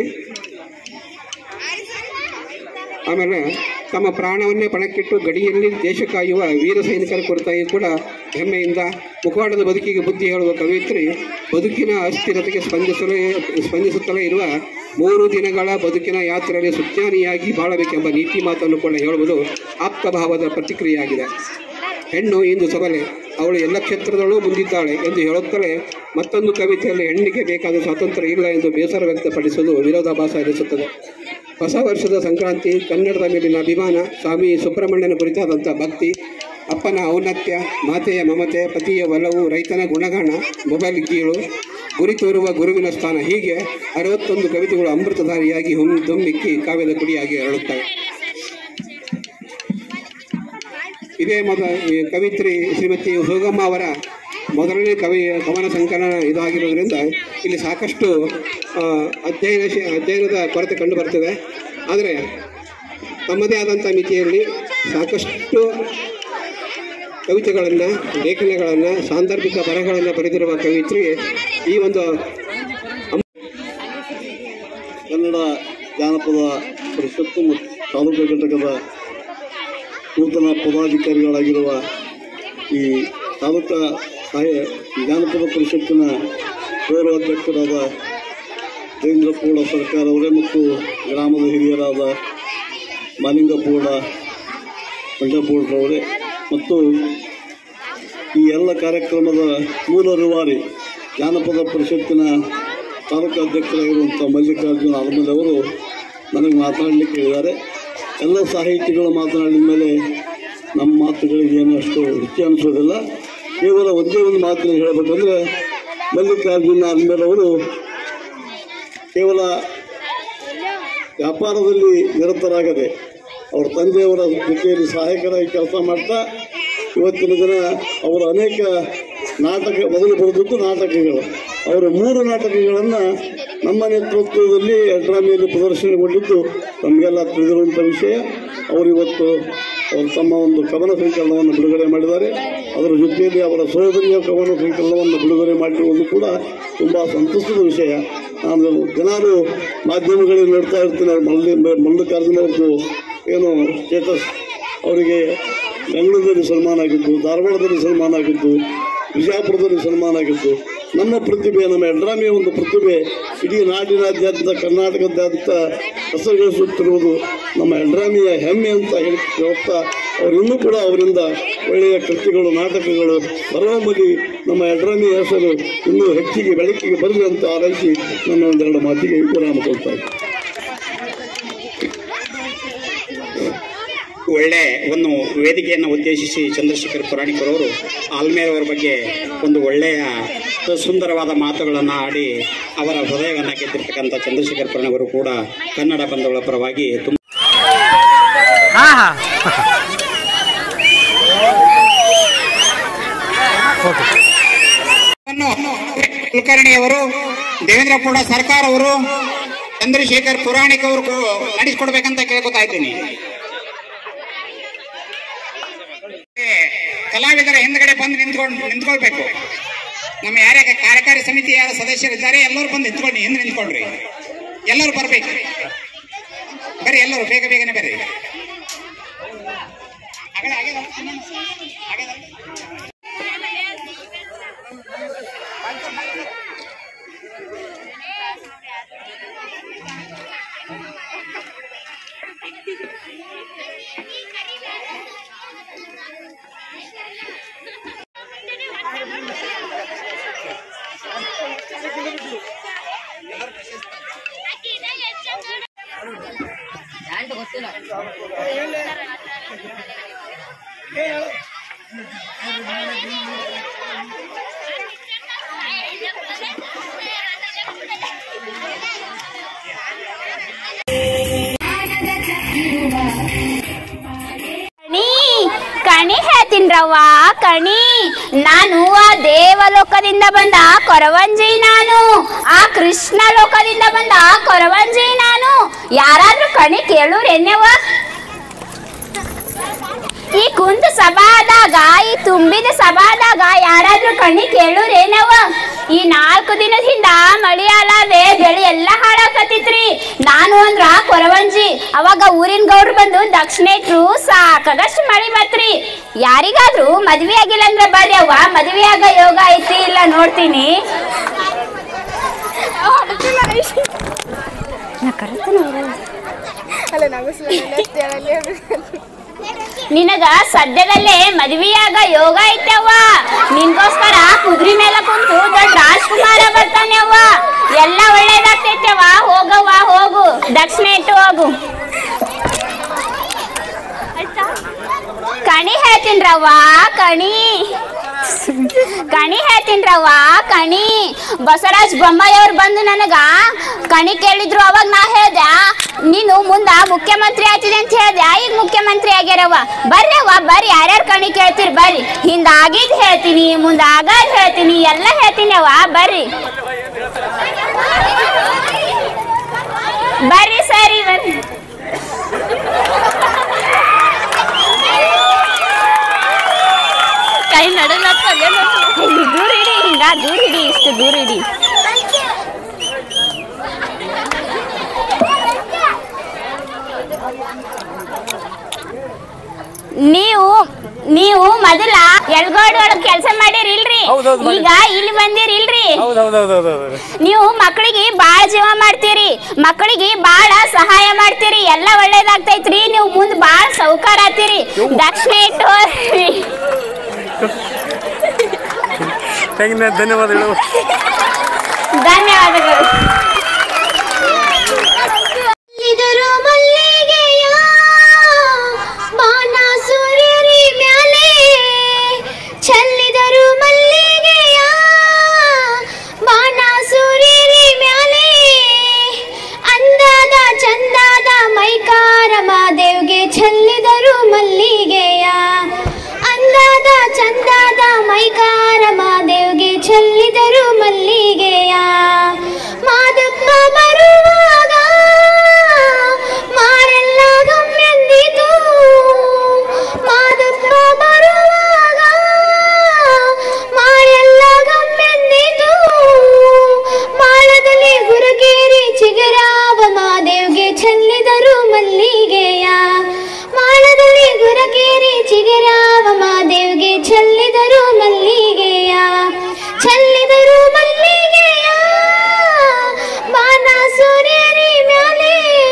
Speaker 6: ಆಮೇಲೆ ತಮ್ಮ ಪ್ರಾಣವನ್ನೇ ಪಣಕ್ಕಿಟ್ಟು ಗಡಿಯಲ್ಲಿ ದೇಶ ಕಾಯುವ ವೀರ ಸೈನಿಕರ ಕುರಿತಾಗಿ ಕೂಡ ಹೆಮ್ಮೆಯಿಂದ ಮುಖವಾಡದ ಬದುಕಿಗೆ ಬುದ್ಧಿ ಹೇಳುವ ಕವಿತ್ರಿ ಬದುಕಿನ ಅಸ್ಥಿರತೆಗೆ ಸ್ಪಂದಿಸಲು ಸ್ಪಂದಿಸುತ್ತಲೇ ಇರುವ ಮೂರು ದಿನಗಳ ಬದುಕಿನ ಯಾತ್ರೆಯಲ್ಲಿ ಸುಜ್ಞಾನಿಯಾಗಿ ಬಾಳಬೇಕೆಂಬ ನೀತಿ ಮಾತನ್ನು ಕೂಡ ಹೇಳುವುದು ಆಪ್ತಭಾವದ ಪ್ರತಿಕ್ರಿಯೆಯಾಗಿದೆ ಹೆಣ್ಣು ಇಂದು ಸಬಲೆ ಅವಳು ಎಲ್ಲ ಕ್ಷೇತ್ರದಲ್ಲೂ ಮುಂದಿದ್ದಾಳೆ ಎಂದು ಹೇಳುತ್ತಲೇ ಮತ್ತೊಂದು ಕವಿತೆಯಲ್ಲಿ ಹೆಣ್ಣಿಗೆ ಬೇಕಾದ ಸ್ವಾತಂತ್ರ್ಯ ಇಲ್ಲ ಎಂದು ಬೇಸರ ವ್ಯಕ್ತಪಡಿಸುವುದು ವಿರೋಧಾಭಾಸ ಎನಿಸುತ್ತದೆ ಹೊಸ ವರ್ಷದ ಸಂಕ್ರಾಂತಿ ಕನ್ನಡದ ಮೇಲಿನ ಅಭಿಮಾನ ಸ್ವಾಮಿ ಸುಬ್ರಹ್ಮಣ್ಯನ ಕುರಿತಾದಂಥ ಭಕ್ತಿ ಅಪ್ಪನ ಔನ್ನತ್ಯ ಮಾತೆಯ ಮಮತೆ ಪತಿಯ ಒಲವು ರೈತನ ಗುಣಗಾನ ಮೊಬೈಲ್ ಗೀಳು ಗುರಿ ತೋರುವ ಗುರುವಿನ ಸ್ಥಾನ ಹೀಗೆ ಅರವತ್ತೊಂದು ಕವಿತೆಗಳು ಅಮೃತಧಾರಿಯಾಗಿ ಹುಮ್ ದುಮ್ಮಿಕ್ಕಿ ಕಾವ್ಯದ ಕುಡಿಯಾಗಿ ಅರಳುತ್ತವೆ ಇದೇ ಮೊದ ಈ ಕವಿತ್ರಿ ಶ್ರೀಮತಿ ಹೋಗಮ್ಮ ಅವರ ಮೊದಲನೇ ಕವಿ ಕವನ ಸಂಕಲನ ಇದಾಗಿರೋದ್ರಿಂದ ಇಲ್ಲಿ ಸಾಕಷ್ಟು ಆ, ಅಧ್ಯಯನ ಶೇ- ಅಧ್ಯಯನದ ಕೊರತೆ ಕಂಡು ಬರ್ತದೆ ಆದರೆ ತಮ್ಮದೇ ಆದಂಥ ಮಿತಿಯಲ್ಲಿ ಸಾಕಷ್ಟು ಕವಿತೆಗಳನ್ನು ಲೇಖನಗಳನ್ನು ಸಾಂದರ್ಭಿಕ ಬರಹಗಳನ್ನು ಬರೆದಿರುವ ಕವಿತ್ರಿ ಈ ಒಂದು
Speaker 7: ಕನ್ನಡ ಜಾನಪದ ಪರಿಷತ್ತು ಮತ್ತು ತಾಲೂಕು ಘಟಕದ ನೂತನ ಪದಾಧಿಕಾರಿಗಳಾಗಿರುವ ಈ ತಾಲೂಕಾ ಸಹಾಯ ಜಾನಪದ ಪರಿಷತ್ತಿನ ಗೌರವಾಧ್ಯಕ್ಷರಾದ ದೇವೇಂದ್ರ ಪೂರ್ಣ ಸರ್ಕಾರ ಅವರೇ ಮತ್ತು ಗ್ರಾಮದ ಹಿರಿಯರಾದ ಮಾಲಿಂಗಪೂರ್ಣ ಮಂಡಪೂರ್ಣರವರೇ ಮತ್ತು ಈ ಎಲ್ಲ ಕಾರ್ಯಕ್ರಮದ ಮೂಲ ರೂವಾರಿ ಜಾನಪದ ಪರಿಷತ್ತಿನ ತಾಲೂಕು ಅಧ್ಯಕ್ಷರಾಗಿರುವಂಥ ಮಲ್ಲಿಕಾರ್ಜುನ ಆಲಮಲ್ ಅವರು ನನಗೆ ಮಾತನಾಡಲಿಕ್ಕೆ ಹೇಳಿದ್ದಾರೆ ಎಲ್ಲ ಸಾಹಿತಿಗಳು ಮಾತನಾಡಿದ ಮೇಲೆ ನಮ್ಮ ಮಾತುಗಳಿಗೆ ಏನು ಅಷ್ಟು ರುಚಿ ಅನಿಸೋದಿಲ್ಲ ಕೇವಲ ಒಂದೇ ಒಂದು ಮಾತನ್ನು ಹೇಳಬೇಕಂದ್ರೆ ಮಲ್ಲಿಕಾರ್ಜುನ ಆಲಮಲ್ ಅವರು ಕೇವಲ ವ್ಯಾಪಾರದಲ್ಲಿ ನಿರತರಾಗದೆ ಅವರ ತಂದೆಯವರ ಜೊತೆಯಲ್ಲಿ ಸಹಾಯಕರಾಗಿ ಕೆಲಸ ಮಾಡ್ತಾ ಇವತ್ತಿನ ದಿನ ಅವರ ಅನೇಕ ನಾಟಕ ಮೊದಲು ಬರೆದದ್ದು ನಾಟಕಗಳು ಅವರ ಮೂರು ನಾಟಕಗಳನ್ನು ನಮ್ಮ ನೇತೃತ್ವದಲ್ಲಿ ಎಡ್ರಾಮಿಯಲ್ಲಿ ಪ್ರದರ್ಶನಗೊಂಡಿದ್ದು ನಮಗೆಲ್ಲ ತಿಳಿದಿರುವಂಥ ವಿಷಯ ಅವರು ಇವತ್ತು ಅವರು ತಮ್ಮ ಒಂದು ಕವನ ಸಂಕಲನವನ್ನು ಬಿಡುಗಡೆ ಮಾಡಿದ್ದಾರೆ ಅದರ ಜೊತೆಯಲ್ಲಿ ಅವರ ಸಹೋದರಿಯ ಕವನ ಸಂಕಲನವನ್ನು ಬಿಡುಗಡೆ ಮಾಡಿರುವುದು ಕೂಡ ತುಂಬ ಸಂತಸದ ವಿಷಯ ನಾನು ದಿನಾಲು ಮಾಧ್ಯಮಗಳಲ್ಲಿ ನೋಡ್ತಾ ಇರ್ತೀನಿ ಅವ್ರು ಮಲ್ಲಿ ಮಲ್ಲಿಕಾರ್ಜುನ ಅವ್ರದ್ದು ಏನು ಸ್ಟೇಟಸ್ ಅವರಿಗೆ ಬೆಂಗಳೂರಲ್ಲಿ ಸನ್ಮಾನ ಆಗಿದ್ದು ಧಾರವಾಡದಲ್ಲಿ ಸನ್ಮಾನ ಆಗಿದ್ದು ವಿಜಯಪುರದಲ್ಲಿ ಸನ್ಮಾನ ಆಗಿದ್ದು ನಮ್ಮ ಪ್ರತಿಭೆ ನಮ್ಮ ಎಡ್ರಾಮಿಯ ಒಂದು ಪ್ರತಿಭೆ ಇಡೀ ನಾಡಿನಾದ್ಯಂತ ಕರ್ನಾಟಕದಾದ್ಯಂತ ಹೆಸರುಗಳಿಸುತ್ತಿರುವುದು ನಮ್ಮ ಎಡ್ರಾಮಿಯ ಹೆಮ್ಮೆ ಅಂತ ಹೇಳಿ ಹೇಳ್ತಾ ಅವರು ಇನ್ನೂ ಕೂಡ ಅವರಿಂದ ಒಳ್ಳೆಯ ಕೃತಿಗಳು ನಾಟಕಗಳು ಬರೋಮಲ್ಲಿ ನಮ್ಮ ಎಡ್ರಾಮಿಯ ಹೆಸರು ಇನ್ನೂ ಹೆಚ್ಚಿಗೆ ಬೆಳಕಿಗೆ ಬರಲಿ ಅಂತ ಆರೈಸಿ ನನ್ನ ಒಂದೆರಡು ಮಾತಿಗೆ ವಿರಾಮ ಕೊಡ್ತಾ ಇದ್ದೀನಿ
Speaker 1: ಒಳ್ಳೆ ಒಂದು ವೇದಿಕೆಯನ್ನು ಉದ್ದೇಶಿಸಿ ಚಂದ್ರಶೇಖರ್ ಪುರಾಣಿಕರವರು ಆಲ್ಮೇರವರ ಬಗ್ಗೆ ಒಂದು ಒಳ್ಳೆಯ ಸುಂದರವಾದ ಮಾತುಗಳನ್ನು ಆಡಿ ಅವರ ಹೃದಯವನ್ನು ಗೆದ್ದಿರ್ತಕ್ಕಂಥ ಚಂದ್ರಶೇಖರ್ ಪುರಾಣಿಕರು ಕೂಡ ಕನ್ನಡ ಬಂಧುಗಳ ಪರವಾಗಿ ತುಂಬ ಕುಲಕರ್ಣಿಯವರು ದೇವೇಂದ್ರ ಕೂಡ ಸರ್ಕಾರ ಅವರು ಚಂದ್ರಶೇಖರ್ ಪುರಾಣಿಕ್ ಅವರು ನಡೆಸ್ಕೊಡ್ಬೇಕಂತ ಕೇಳ್ಕೊತಾ ಇದ್ದೀನಿ ಕಲಾವಿದರ ಹಿಂದ್ಗಡೆ ಬಂದು ನಿಂತ್ಕೊಂಡು ನಿಂತ್ಕೊಳ್ಬೇಕು ನಮ್ಮ ಯಾರ್ಯಾರ ಕಾರ್ಯಕಾರಿ ಸಮಿತಿ ಯಾರ ಸದಸ್ಯರಿದ್ದಾರೆ ಎಲ್ಲರೂ ಬಂದು ನಿಂತ್ಕೊಂಡು ಹಿಂದೆ ನಿಂತ್ಕೊಳ್ರಿ ಎಲ್ಲರೂ ಬರ್ಬೇಕು ಬರ್ರಿ ಎಲ್ಲರೂ ಬೇಗ ಬೇಗನೆ ಬರ್ರಿ ಆಗಲೇ ಆಗ್ಯದ? ಆಗ್ಯದ?
Speaker 8: ಕಣಿ ಕಣಿ ಹೇಳ್ತೀನ್ರವ್ವ ಕಣಿ ನಾನು ಆ ದೇವಲೋಕದಿಂದ ಬಂದ ಕೊರವಂಜಿ ನಾನು ಆ ಕೃಷ್ಣ ಲೋಕದಿಂದ ಬಂದ ಕೊರವಂಜಿ ನಾನು ಯಾರಾದ್ರೂ ಕಣಿ ಕೇಳುರೆನ್ನೆವ ಈ ಕುಂತ ಸಭಾದಾಗ ಈ ತುಂಬಿದ ಸಭಾದಾಗ ಯಾರಾದ್ರೂ ಕಣಿ ಕೇಳುರೇನವ ಈ ನಾಲ್ಕು ದಿನದ ಹಿಂದ ಮಳಿ ಅಲ್ಲದೆ ಬೆಳೆ ಎಲ್ಲ ಹಾಳಾಕತ್ತಿತ್ರಿ ನಾನು ಅಂದ್ರ ಕೊರವಂಜಿ ಅವಾಗ ಊರಿನ ಗೌಡ್ರು ಬಂದು ದಕ್ಷಿಣ ಇಟ್ರು ಸಾಕಾಗಷ್ಟು ಮಳಿ ಬತ್ರಿ ಯಾರಿಗಾದ್ರೂ ಮದ್ವೆ ಆಗಿಲ್ಲ ಅಂದ್ರೆ ಬರ್ರಿ ಅವ್ವ ಮದ್ವೆ ಆಗ ಯೋಗ ಐತಿ ಇಲ್ಲ ನೋಡ್ತೀನಿ ನಿನಗ ಸದ್ಯದಲ್ಲೇ ಮದ್ವಿಯಾಗ ಯೋಗ ಐತೆವ್ವ ನಿನ್ಗೋಸ್ಕರ ಕುದುರೆ ಮೇಲೆ ಕುಂತು ದೊಡ್ಡ ರಾಜ್ಕುಮಾರ ಬರ್ತಾನೆ ಅವ್ವ ಎಲ್ಲ ಒಳ್ಳೇದಾಗ್ತೈತೆವ್ವ ಹೋಗವ್ವ ಹೋಗು ದಕ್ಷಿಣ ಇಟ್ಟು ಹೋಗು ಕಣಿ ಹೇಳ್ತೀನ್ರವ್ವ ಕಣಿ ಕಣಿ ಹೇಳ್ತೀನ್ರವ್ವ ಕಣಿ ಬಸವರಾಜ್ ಬೊಮ್ಮಾಯಿ ಅವ್ರು ಬಂದು ನನಗ ಕಣಿ ಕೇಳಿದ್ರು ಅವಾಗ ನಾ ಹೇಳ್ದೆ ನೀನು ಮುಂದ ಮುಖ್ಯಮಂತ್ರಿ ಆಗ್ತಿದೆ ಅಂತ ಹೇಳ್ದೆ ಈಗ ಮುಖ್ಯಮಂತ್ರಿ ಆಗ್ಯಾರವ್ವ ಬರ್ರಿ ಅವ್ವ ಬರ್ರಿ ಯಾರ್ಯಾರು ಕಣಿ ಕೇಳ್ತೀರಿ ಬರ್ರಿ ಹಿಂದ ಆಗಿದ್ ಹೇಳ್ತೀನಿ ಮುಂದ ಆಗದ್ ಹೇಳ್ತೀನಿ ಎಲ್ಲ ಹೇಳ್ತೀನಿ ಅವ್ವ ಬರ್ರಿ ಬರ್ರಿ ಸರಿ ಬರ್ರಿ ಕೈ ನಡಲ್ಲ ದೂರ ಇಡಿ ಹಿಂಗ ದೂರ ಇಡಿ ಇಷ್ಟು ದೂರ ಇಡಿ ನೀವು ನೀವು ಮೊದಲ ಎಲ್ಗೋಡ್ ಒಳಗ್ ಕೆಲಸ ಮಾಡಿರಿಲ್ರಿ ಈಗ ಇಲ್ಲಿ ಬಂದಿರಿಲ್ರಿ ನೀವು ಮಕ್ಕಳಿಗೆ ಬಾಳ ಜೀವ ಮಾಡ್ತೀರಿ ಮಕ್ಕಳಿಗೆ ಬಾಳ ಸಹಾಯ ಮಾಡ್ತೀರಿ ಎಲ್ಲ ಒಳ್ಳೇದಾಗ್ತೈತ್ರಿ ನೀವು ಮುಂದ್ ಬಾಳ ಸೌಕಾರ ಆತೀರಿ ದಕ್ಷಿಣ ಇಟ್ಟು ಹೋಗ್ರಿ.
Speaker 9: ಧನ್ಯವಾದಗಳು
Speaker 8: ಧನ್ಯವಾದಗಳು ಇದರು ಮಲ್ಲಿಗೆಯ ಬಾಣ ಸೂರ್ಯರಿ ಮ್ಯಾಲೆ ಚೆಲ್ಲಿದರು ಮಲ್ಲಿಗೆಯ ಬಾಣ ಸೂರ್ಯರಿ ಮ್ಯಾಲೆ ಅಂದಾದ ಚಂದಾದ ಮೈಕಾರ ಮಾದೇವ್ಗೆ ಚೆಲ್ಲಿದರು ಮಲ್ಲಿಗೆಯ ಅಂದಾದ ಚಂದಾದ ಮೈಕಾರ ಮಾದೇವ್ಗೆ ಚೆಲ್ಲಿದರು ಮಲ್ಲಿಗೆಯ ಮಾದಪ್ಪ ಬರುವಾಗ ಮಾರೆಲ್ಲ ಗಮ್ಮೆಂದಿತು ಮಾದಪ್ಪ ಬರುವಾಗ ಮಾರೆಲ್ಲ ಗಮ್ಮೆಂದಿತು ಮಾಳದಲ್ಲಿ ಗುರುಗೇರಿ ಚಿಗರಾವ ಮಾದೇವ್ಗೆ ಚೆಲ್ಲಿದರು ಮಲ್ಲಿಗೆಯ ಮಾಳದಲ್ಲಿ ಗುರಗೇರಿ ಚಿಗರಾವ ಮಾದೇವ್ಗೆ ಚೆಲ್ಲಿದರು ಮಲ್ಲಿಗೆಯ ಚೆಲ್ಲಿದರು ಮಲ್ಲಿಗೆಯ ಬಾಣ ಸೂರ್ಯರಿ ಮ್ಯಾಲೆ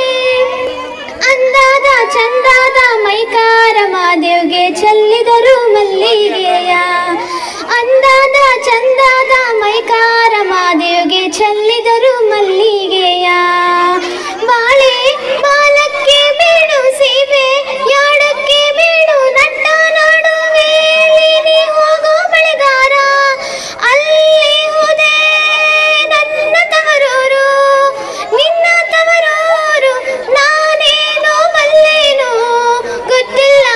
Speaker 8: ಅಂದಾದ ಚಂದಾದ ಮೈಕಾರ ಮಾದೇವ್ಗೆ ಚೆಲ್ಲಿದರು ಮಲ್ಲಿಗೆಯ ಅಂದಾದ ಚಂದಾದ ಮೈಕಾರ ಮಾದೇವ್ಗೆ ಚೆಲ್ಲಿದರು ಮಲ್ಲಿಗೆಯ ಬಾಳೆ ಬಾಲಕ್ಕೆ ಬೀಡು ಸೀಬೆ ಯಾಡಕ್ಕೆ ಬೀಡು ನಟ್ಟ ನಾಡುವೆ ನೀ ಹೋಗೋ ಬಳೆಗಾರ ಅಲ್ಲಿ ಹೋದೆ ನನ್ನ ತವರೂರು ನಿನ್ನ ತವರೂರು ನಾನೇನೋ ಬಲ್ಲೇನು ಗೊತ್ತಿಲ್ಲ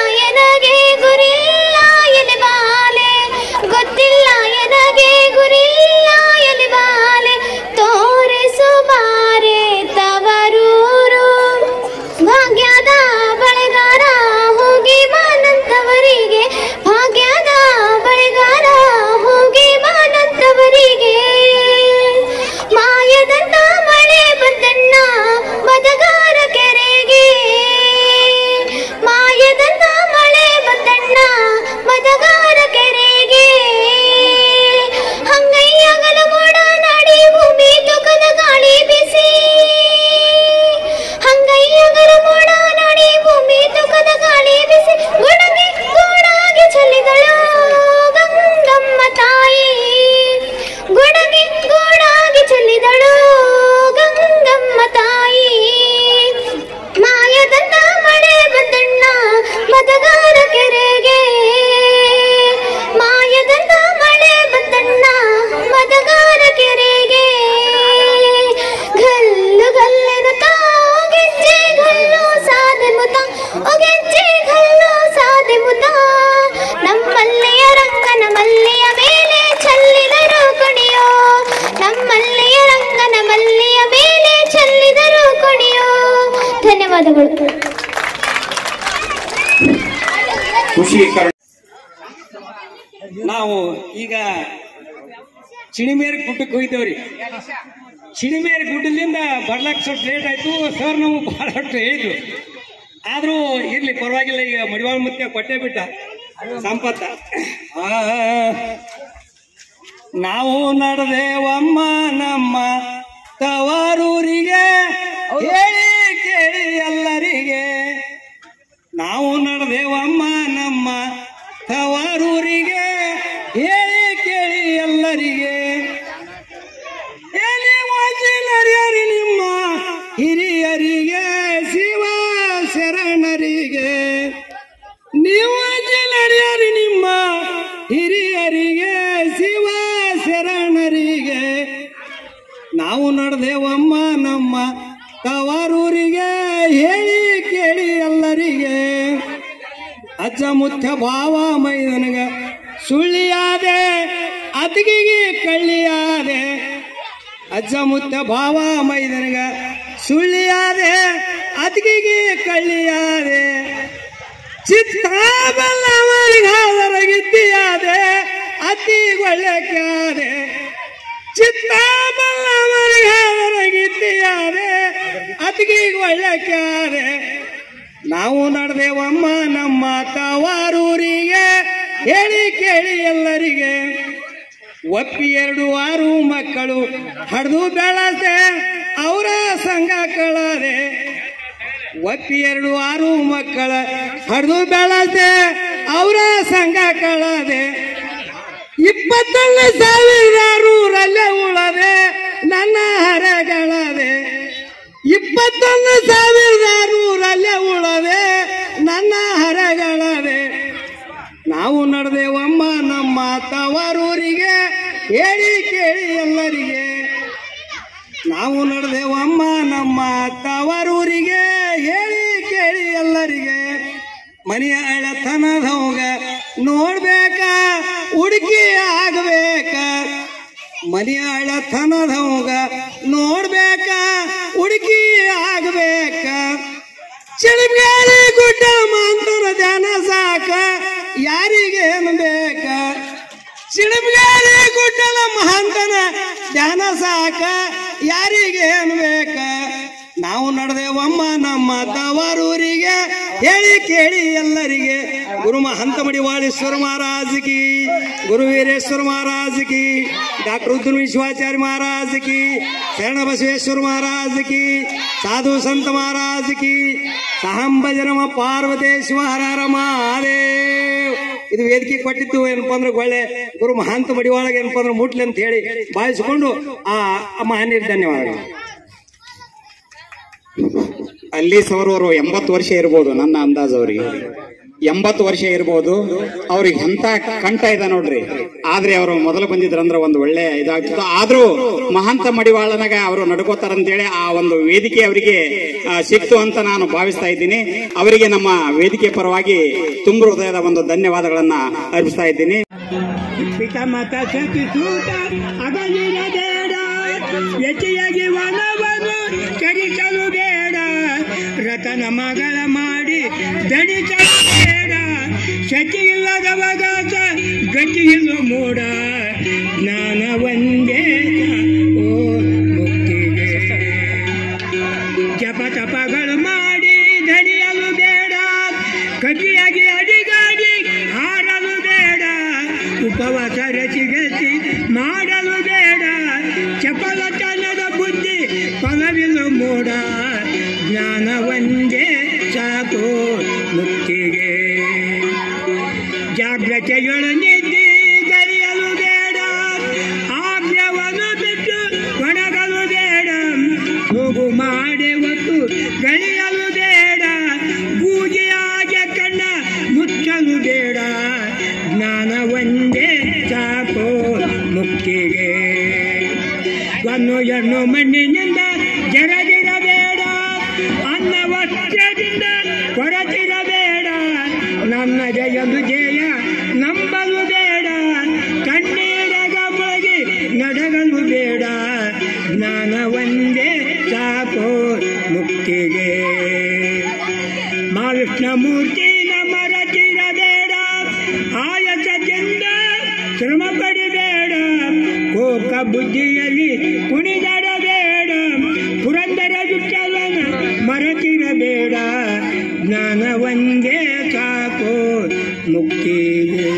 Speaker 1: ಕರುಣೆ
Speaker 9: ನಾವು ಈಗ ಚಿಣಿಮೇರಿ ಗುಡ್ಡಕ್ಕೆ ಹೋಗಿದ್ದೇವ್ರಿ ಚಿಣಿಮೇರಿ ಗುಡ್ಡದಿಂದ ಬರ್ಲಾಕ್ ಸ್ವಲ್ಪ ಲೇಟ್ ಆಯ್ತು ಸರ್ ನಾವು ಬಹಳಷ್ಟು ಹೇಳಿದ್ರು ಆದ್ರೂ ಇರ್ಲಿ ಪರವಾಗಿಲ್ಲ ಈಗ ಮಡಿವಾಳ ಮುತ್ಯ ಕೊಟ್ಟೆ ಬಿಟ್ಟ ಸಂಪತ್ತ ಆ, ನಾವು ನಡೆದೇವಮ್ಮ ನಮ್ಮ ತವರೂರಿಗೆ ಹೇಳಿ ಕೇಳಿ ಎಲ್ಲರಿಗೆ ನಾವು ನಡೆದೇವಮ್ಮ ನಮ್ಮ ತವರೂರಿಗೆ ಹೇಳಿ ಕೇಳಿ ಎಲ್ಲರಿಗೆ ಎಲ್ಲಿ ವಾಚಿನರಿಯರಿ ನಿಮ್ಮ ಹಿರಿಯರಿಗೆ ಶಿವ ಶರಣರಿಗೆ ನೀವು ವಾಚಿನರಿಯರಿ ನಿಮ್ಮ ಹಿರಿಯರಿಗೆ ಶಿವ ಶರಣರಿಗೆ ನಾವು ನಡೆದೇವಮ್ಮ ನಮ್ಮ ತವರೂರಿಗೆ ಹೇಳಿ ಕೇಳಿ ಎಲ್ಲರಿಗೆ ಅಜ್ಜ ಮುತ್ಯ ಭಾವ ಮೈದನಗ ಸುಳ್ಳಿಯಾದೆ ಅತಿಗಿಗೆ ಕಳ್ಳಿಯಾದೆ ಅಜ್ಜ ಮುತ್ತ ಭಾವ ಮೈದನಗ ಸುಳ್ಳಿಯಾದೆ ಅತಿಗಿಗೆ ಕಳ್ಳಿಯಾದೆ ಚಿತ್ತಾಬಲ್ಲವರಿಗಾದರಗಿತ್ತಿಯಾದೆ ಅತಿ ಒಳ್ಳೆಕ್ಕಾದೆ ಚಿತ್ತಾಬಲ್ಲವರಿಗಾದರಗಿತ್ತಿಯಾದೆ ಅತಿಗೆ ಒಳ್ಳೆಕ್ಕಾದೆ ನಾವು ನಡೆದೇವಮ್ಮ ನಮ್ಮ ತವಾರೂರಿಗೆ ಹೇಳಿ ಕೇಳಿ ಎಲ್ಲರಿಗೆ ಒಪ್ಪಿ ಎರಡು ಆರು ಮಕ್ಕಳು ಹಡ್ದು ಬೆಳದೆ ಅವರ ಸಂಘ ಕಳದೆ ಒಪ್ಪಿ ಎರಡು ಆರು ಮಕ್ಕಳ ಹಡ್ದು ಬೆಳದೆ ಅವರ ಸಂಘ ಕಳದೆ ಇಪ್ಪತ್ತೊಂದು ಸಾವಿರ ನೂರಲ್ಲೇ ಉಳದೆ ನನ್ನ ಹರಗಳದೆ ಇಪ್ಪತ್ತೊಂದು ಸಾವಿರದ ನೂರಲ್ಲೇ ಉಳದೆ ನನ್ನ ಹರಗಳದೆ ನಾವು ನಡೆದೇವಮ್ಮ ನಮ್ಮ ತವರೂರಿಗೆ ಹೇಳಿ ಕೇಳಿ ಎಲ್ಲರಿಗೆ ನಾವು ನಡೆದೇವಮ್ಮ ನಮ್ಮ ತವರೂರಿಗೆ ಹೇಳಿ ಕೇಳಿ ಎಲ್ಲರಿಗೆ ಮನೆಯ ಅಳತನದವಂಗ ನೋಡ್ಬೇಕ ಹುಡುಕಿ ಆಗಬೇಕ ಮನೆಯ ಅಳತನದವಂಗ ನೋಡ್ಬೇಕ ಹುಡುಕಿ ಆಗಬೇಕ ಚಿಳಿಗಾರಿ ಗುಡ್ಡ ಮಂತ್ರ ಧ್ಯಾನ ಸಾಕ ಯಾರಿಗೇನು ಬೇಕ ಚಿಳಿಗಾರಿ ಗುಡ್ಡದ ಮಹಂತನ ಧ್ಯಾನ ಸಾಕ ಯಾರಿಗೇನು ಬೇಕ ನಾವು ನಡೆದೇವಮ್ಮ ನಮ್ಮ ತವರೂರಿಗೆ ಹೇಳಿ ಕೇಳಿ ಎಲ್ಲರಿಗೆ ಗುರು ಮಹಂತ ಮಡಿವಾಳೇಶ್ವರ ಮಹಾರಾಜ್ ಕಿ ಗುರು ವೀರೇಶ್ವರ ಮಹಾರಾಜ್ ಕಿ ಡಾಕ್ಟರ್ ಉದ್ದ ವಿಶ್ವಾಚಾರ್ಯ ಮಹಾರಾಜ್ ಕಿ ಶರಣ ಬಸವೇಶ್ವರ ಮಹಾರಾಜ್ ಕಿ ಸಾಧು ಸಂತ ಮಹಾರಾಜ್ ಕಿ ಸಹಂಭಜನಮ ಪಾರ್ವತೇಶ್ವರ ಹರ ಮಹಾದೇವ್ ಇದು ವೇದಿಕೆ ಕೊಟ್ಟಿತ್ತು ಏನಪ್ಪಾ ಅಂದ್ರೆ ಒಳ್ಳೆ ಗುರು ಮಹಾಂತ ಮಡಿವಾಳಗೆ ಏನಪ್ಪಾ ಅಂದ್ರೆ ಮುಟ್ಲಿ ಅಂತ ಹೇಳಿ ಭಾವಿಸಿಕೊಂಡು ಆ ಆ ಮಹನೀಯರಿಗೆ ಧನ್ಯವಾದಗಳು
Speaker 1: ಅಲ್ಲಿ ಸೌರವರು ಎಂಬತ್ತು ವರ್ಷ ಇರ್ಬೋದು ನನ್ನ ಅಂದಾಜು ಅವ್ರಿಗೆ ಎಂಬತ್ತು ವರ್ಷ ಇರ್ಬೋದು ಅವ್ರಿಗೆ ಎಂತ ಕಂಠ ಇದೆ ನೋಡ್ರಿ ಆದ್ರೆ ಅವರು ಮೊದಲು ಬಂದಿದ್ರಂದ್ರ ಒಂದು ಒಳ್ಳೆ ಇದಾಗ್ತಿತ್ತು ಆದ್ರೂ ಮಹಾಂತ ಮಡಿವಾಳನಾಗ ಅವರು ನಡ್ಕೋತಾರಂತೇಳಿ ಆ ಒಂದು ವೇದಿಕೆ ಅವರಿಗೆ ಆ, ಸಿಕ್ತು ಅಂತ ನಾನು ಭಾವಿಸ್ತಾ ಇದ್ದೀನಿ ಅವರಿಗೆ ನಮ್ಮ ವೇದಿಕೆ ಪರವಾಗಿ ತುಂಬ ಹೃದಯದ ಒಂದು ಧನ್ಯವಾದಗಳನ್ನ ಅರ್ಪಿಸ್ತಾ ಇದ್ದೀನಿ
Speaker 9: ಪಿತಾಮತ ಸೂತ ಅಗಲಿರಬೇಡ ಹೆಚ್ಚಿಯಾಗಿ ವನವನ್ನು ಚರಿಸಲು ಬೇಡ ರತನ ಮಗಳ ಮಾಡಿ ದಣಿಸಲು ಬೇಡ ಶಚಿ ಇಲ್ಲದವಗಾತ ಗತಿ ಇಲ್ಲ ಮೂಡ ಜ್ಞಾನ ಒಂದೇ ಓ ಮುಕ್ತಿಗೆ ಜಪ ತಪಗಳು ಮಾಡಿ ದಣಿಯಲು ಬೇಡ ಕಟಿಯಾಗಿ ಅಡಿಗಾಡಿ ಹಾರಲು ಬೇಡ ಉಪವಾಸ ರಚಿಗತಿ ಮಾಡಲು ಬೇಡ ಚಪಲತನದ ಬುದ್ಧಿ ಫಲವಿಲ್ಲ ಮೂಡ ಜ್ಞಾನ ಒಂದೇ ಸಾಕು ಮುಕ್ತಿಗೆ ಜಾಗ್ರತೆಯೊಳನಿದ್ದಿ ಗರಿಯಲು ಬೇಡ ಆಜ್ಞವನ್ನು ಬಿಟ್ಟು ಒಣಗಲು ಬೇಡ ಹೋಗು ಮಾಡಿ ಒಟ್ಟು ಗಳಿಯಲು ಬೇಡ ಪೂಜೆಯಾಗೆ ಕಣ್ಣ ಮುಚ್ಚಲು ಬೇಡ ಜ್ಞಾನ ಒಂದೇ ಸಾಕು ಮುಕ್ತಿಗೆ ಒಂದು ಎಣ್ಣು ಮಣ್ಣಿನಿಂದ ಜರದಿರಬೇಡ ಅನ್ನ ವಸ್ತ್ರದಿಂದ ಕೊರತಿರಬೇಡ ನನ್ನ ಜಯದು ಜಯ ನಂಬಲು ಬೇಡ ಕಣ್ಣೀರಗ ಮುಳಗಿ ನಡಗಲು ಬೇಡ ಜ್ಞಾನ ಒಂದೇ ಸಾಕು ಮುಕ್ತಿಗೆ ಮಾವಿಷ್ಣ ಮೂರ್ತಿ ಮರತಿರಬೇಡ
Speaker 10: ಶ್ರಮ ಪಡಿಬೇಡ ಕೋಕ ಬುದ್ಧಿಯಲ್ಲಿ ಕುಣಿದಾಡಬೇಡ ಪುರಂದರ ವಿಠಲನ ಮರೆತಿರಬೇಡ ಜ್ಞಾನ ಒಂದೇ ಸಾಕು ಮುಕ್ತಿಗೆ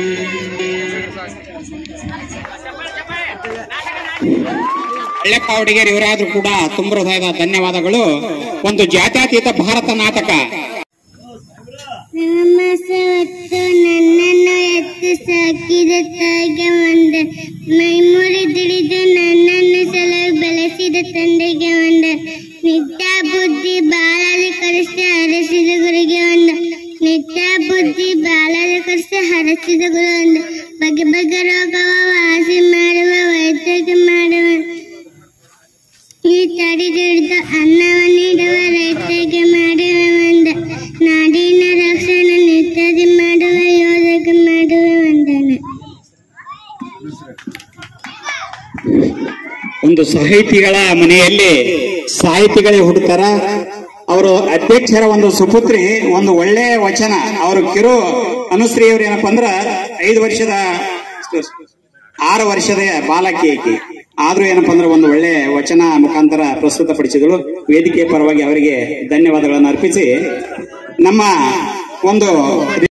Speaker 1: ಹಳ್ಳೆಪ್ಪ ಹುಡುಗಿಯರು ಇವರಾದ್ರೂ ಕೂಡ ತುಂಬ ಹೃದಯದ ಧನ್ಯವಾದಗಳು ಒಂದು ಜಾತ್ಯತೀತ ಭಾರತ ನಾಟಕ
Speaker 11: ನವಮಾಸವತ್ತು ನನ್ನನ್ನು ಎತ್ತು ಸಾಕಿದ ತಾಯಿಗೆ ಒಂದ ಮೈಮುರಿ ದುಡಿದು ನನ್ನನ್ನು ಸಲಹು ಬೆಳೆಸಿದ ತಂದೆಗೆ ಒಂದ ನಿತ್ಯ ಬುದ್ಧಿ ಬಾಳಲು ಕಲಿಸಿದ ಹರಸಿದ ಗುರಿಗೆ ಒಂದು ನಿತ್ಯ ಬುದ್ಧಿ ಬಾಳಲು ಕಲಿಸಿದ ಹರಸಿದ ಗುರು ಒಂದು ಬಗೆ ಬಗೆ ರೋಗವ ವಾಸಿ ಮಾಡುವ ವೈದ್ಯಕ ಮಾಡುವ ಈ ತಡಿದಿಡಿದು ಅನ್ನವನ್ನಿಡುವ ರೈತರಿಗೆ ಮಾಡುವ ಒಂದ ನಾಡಿನ ರಕ್ಷಣೆ ನಿತ್ಯದಿ ಮಾಡುವ ಯೋಧಕ್ಕೆ ಮಾಡುವ ವಂದನೆ
Speaker 1: ಒಂದು ಸಾಹಿತಿಗಳ ಮನೆಯಲ್ಲಿ ಸಾಹಿತಿಗಳೇ ಹುಡುಕ್ತಾರ ಅವರು ಅಧ್ಯಕ್ಷರ ಒಂದು ಸುಪುತ್ರಿ ಒಂದು ಒಳ್ಳೆ ವಚನ ಅವರು ಕಿರು ಅನುಶ್ರೀ ಅವ್ರು ಏನಪ್ಪಾ ಅಂದ್ರ ಐದು ವರ್ಷದ ಆರು ವರ್ಷದ ಬಾಲಕಿ ಆಕಿ ಆದ್ರೂ ಏನಪ್ಪಾ ಅಂದ್ರೆ ಒಂದು ಒಳ್ಳೆ ವಚನ ಮುಖಾಂತರ ಪ್ರಸ್ತುತಪಡಿಸಿದಳು ವೇದಿಕೆ ಪರವಾಗಿ ಅವರಿಗೆ ಧನ್ಯವಾದಗಳನ್ನು ಅರ್ಪಿಸಿ ನಮ್ಮ ಒಂದು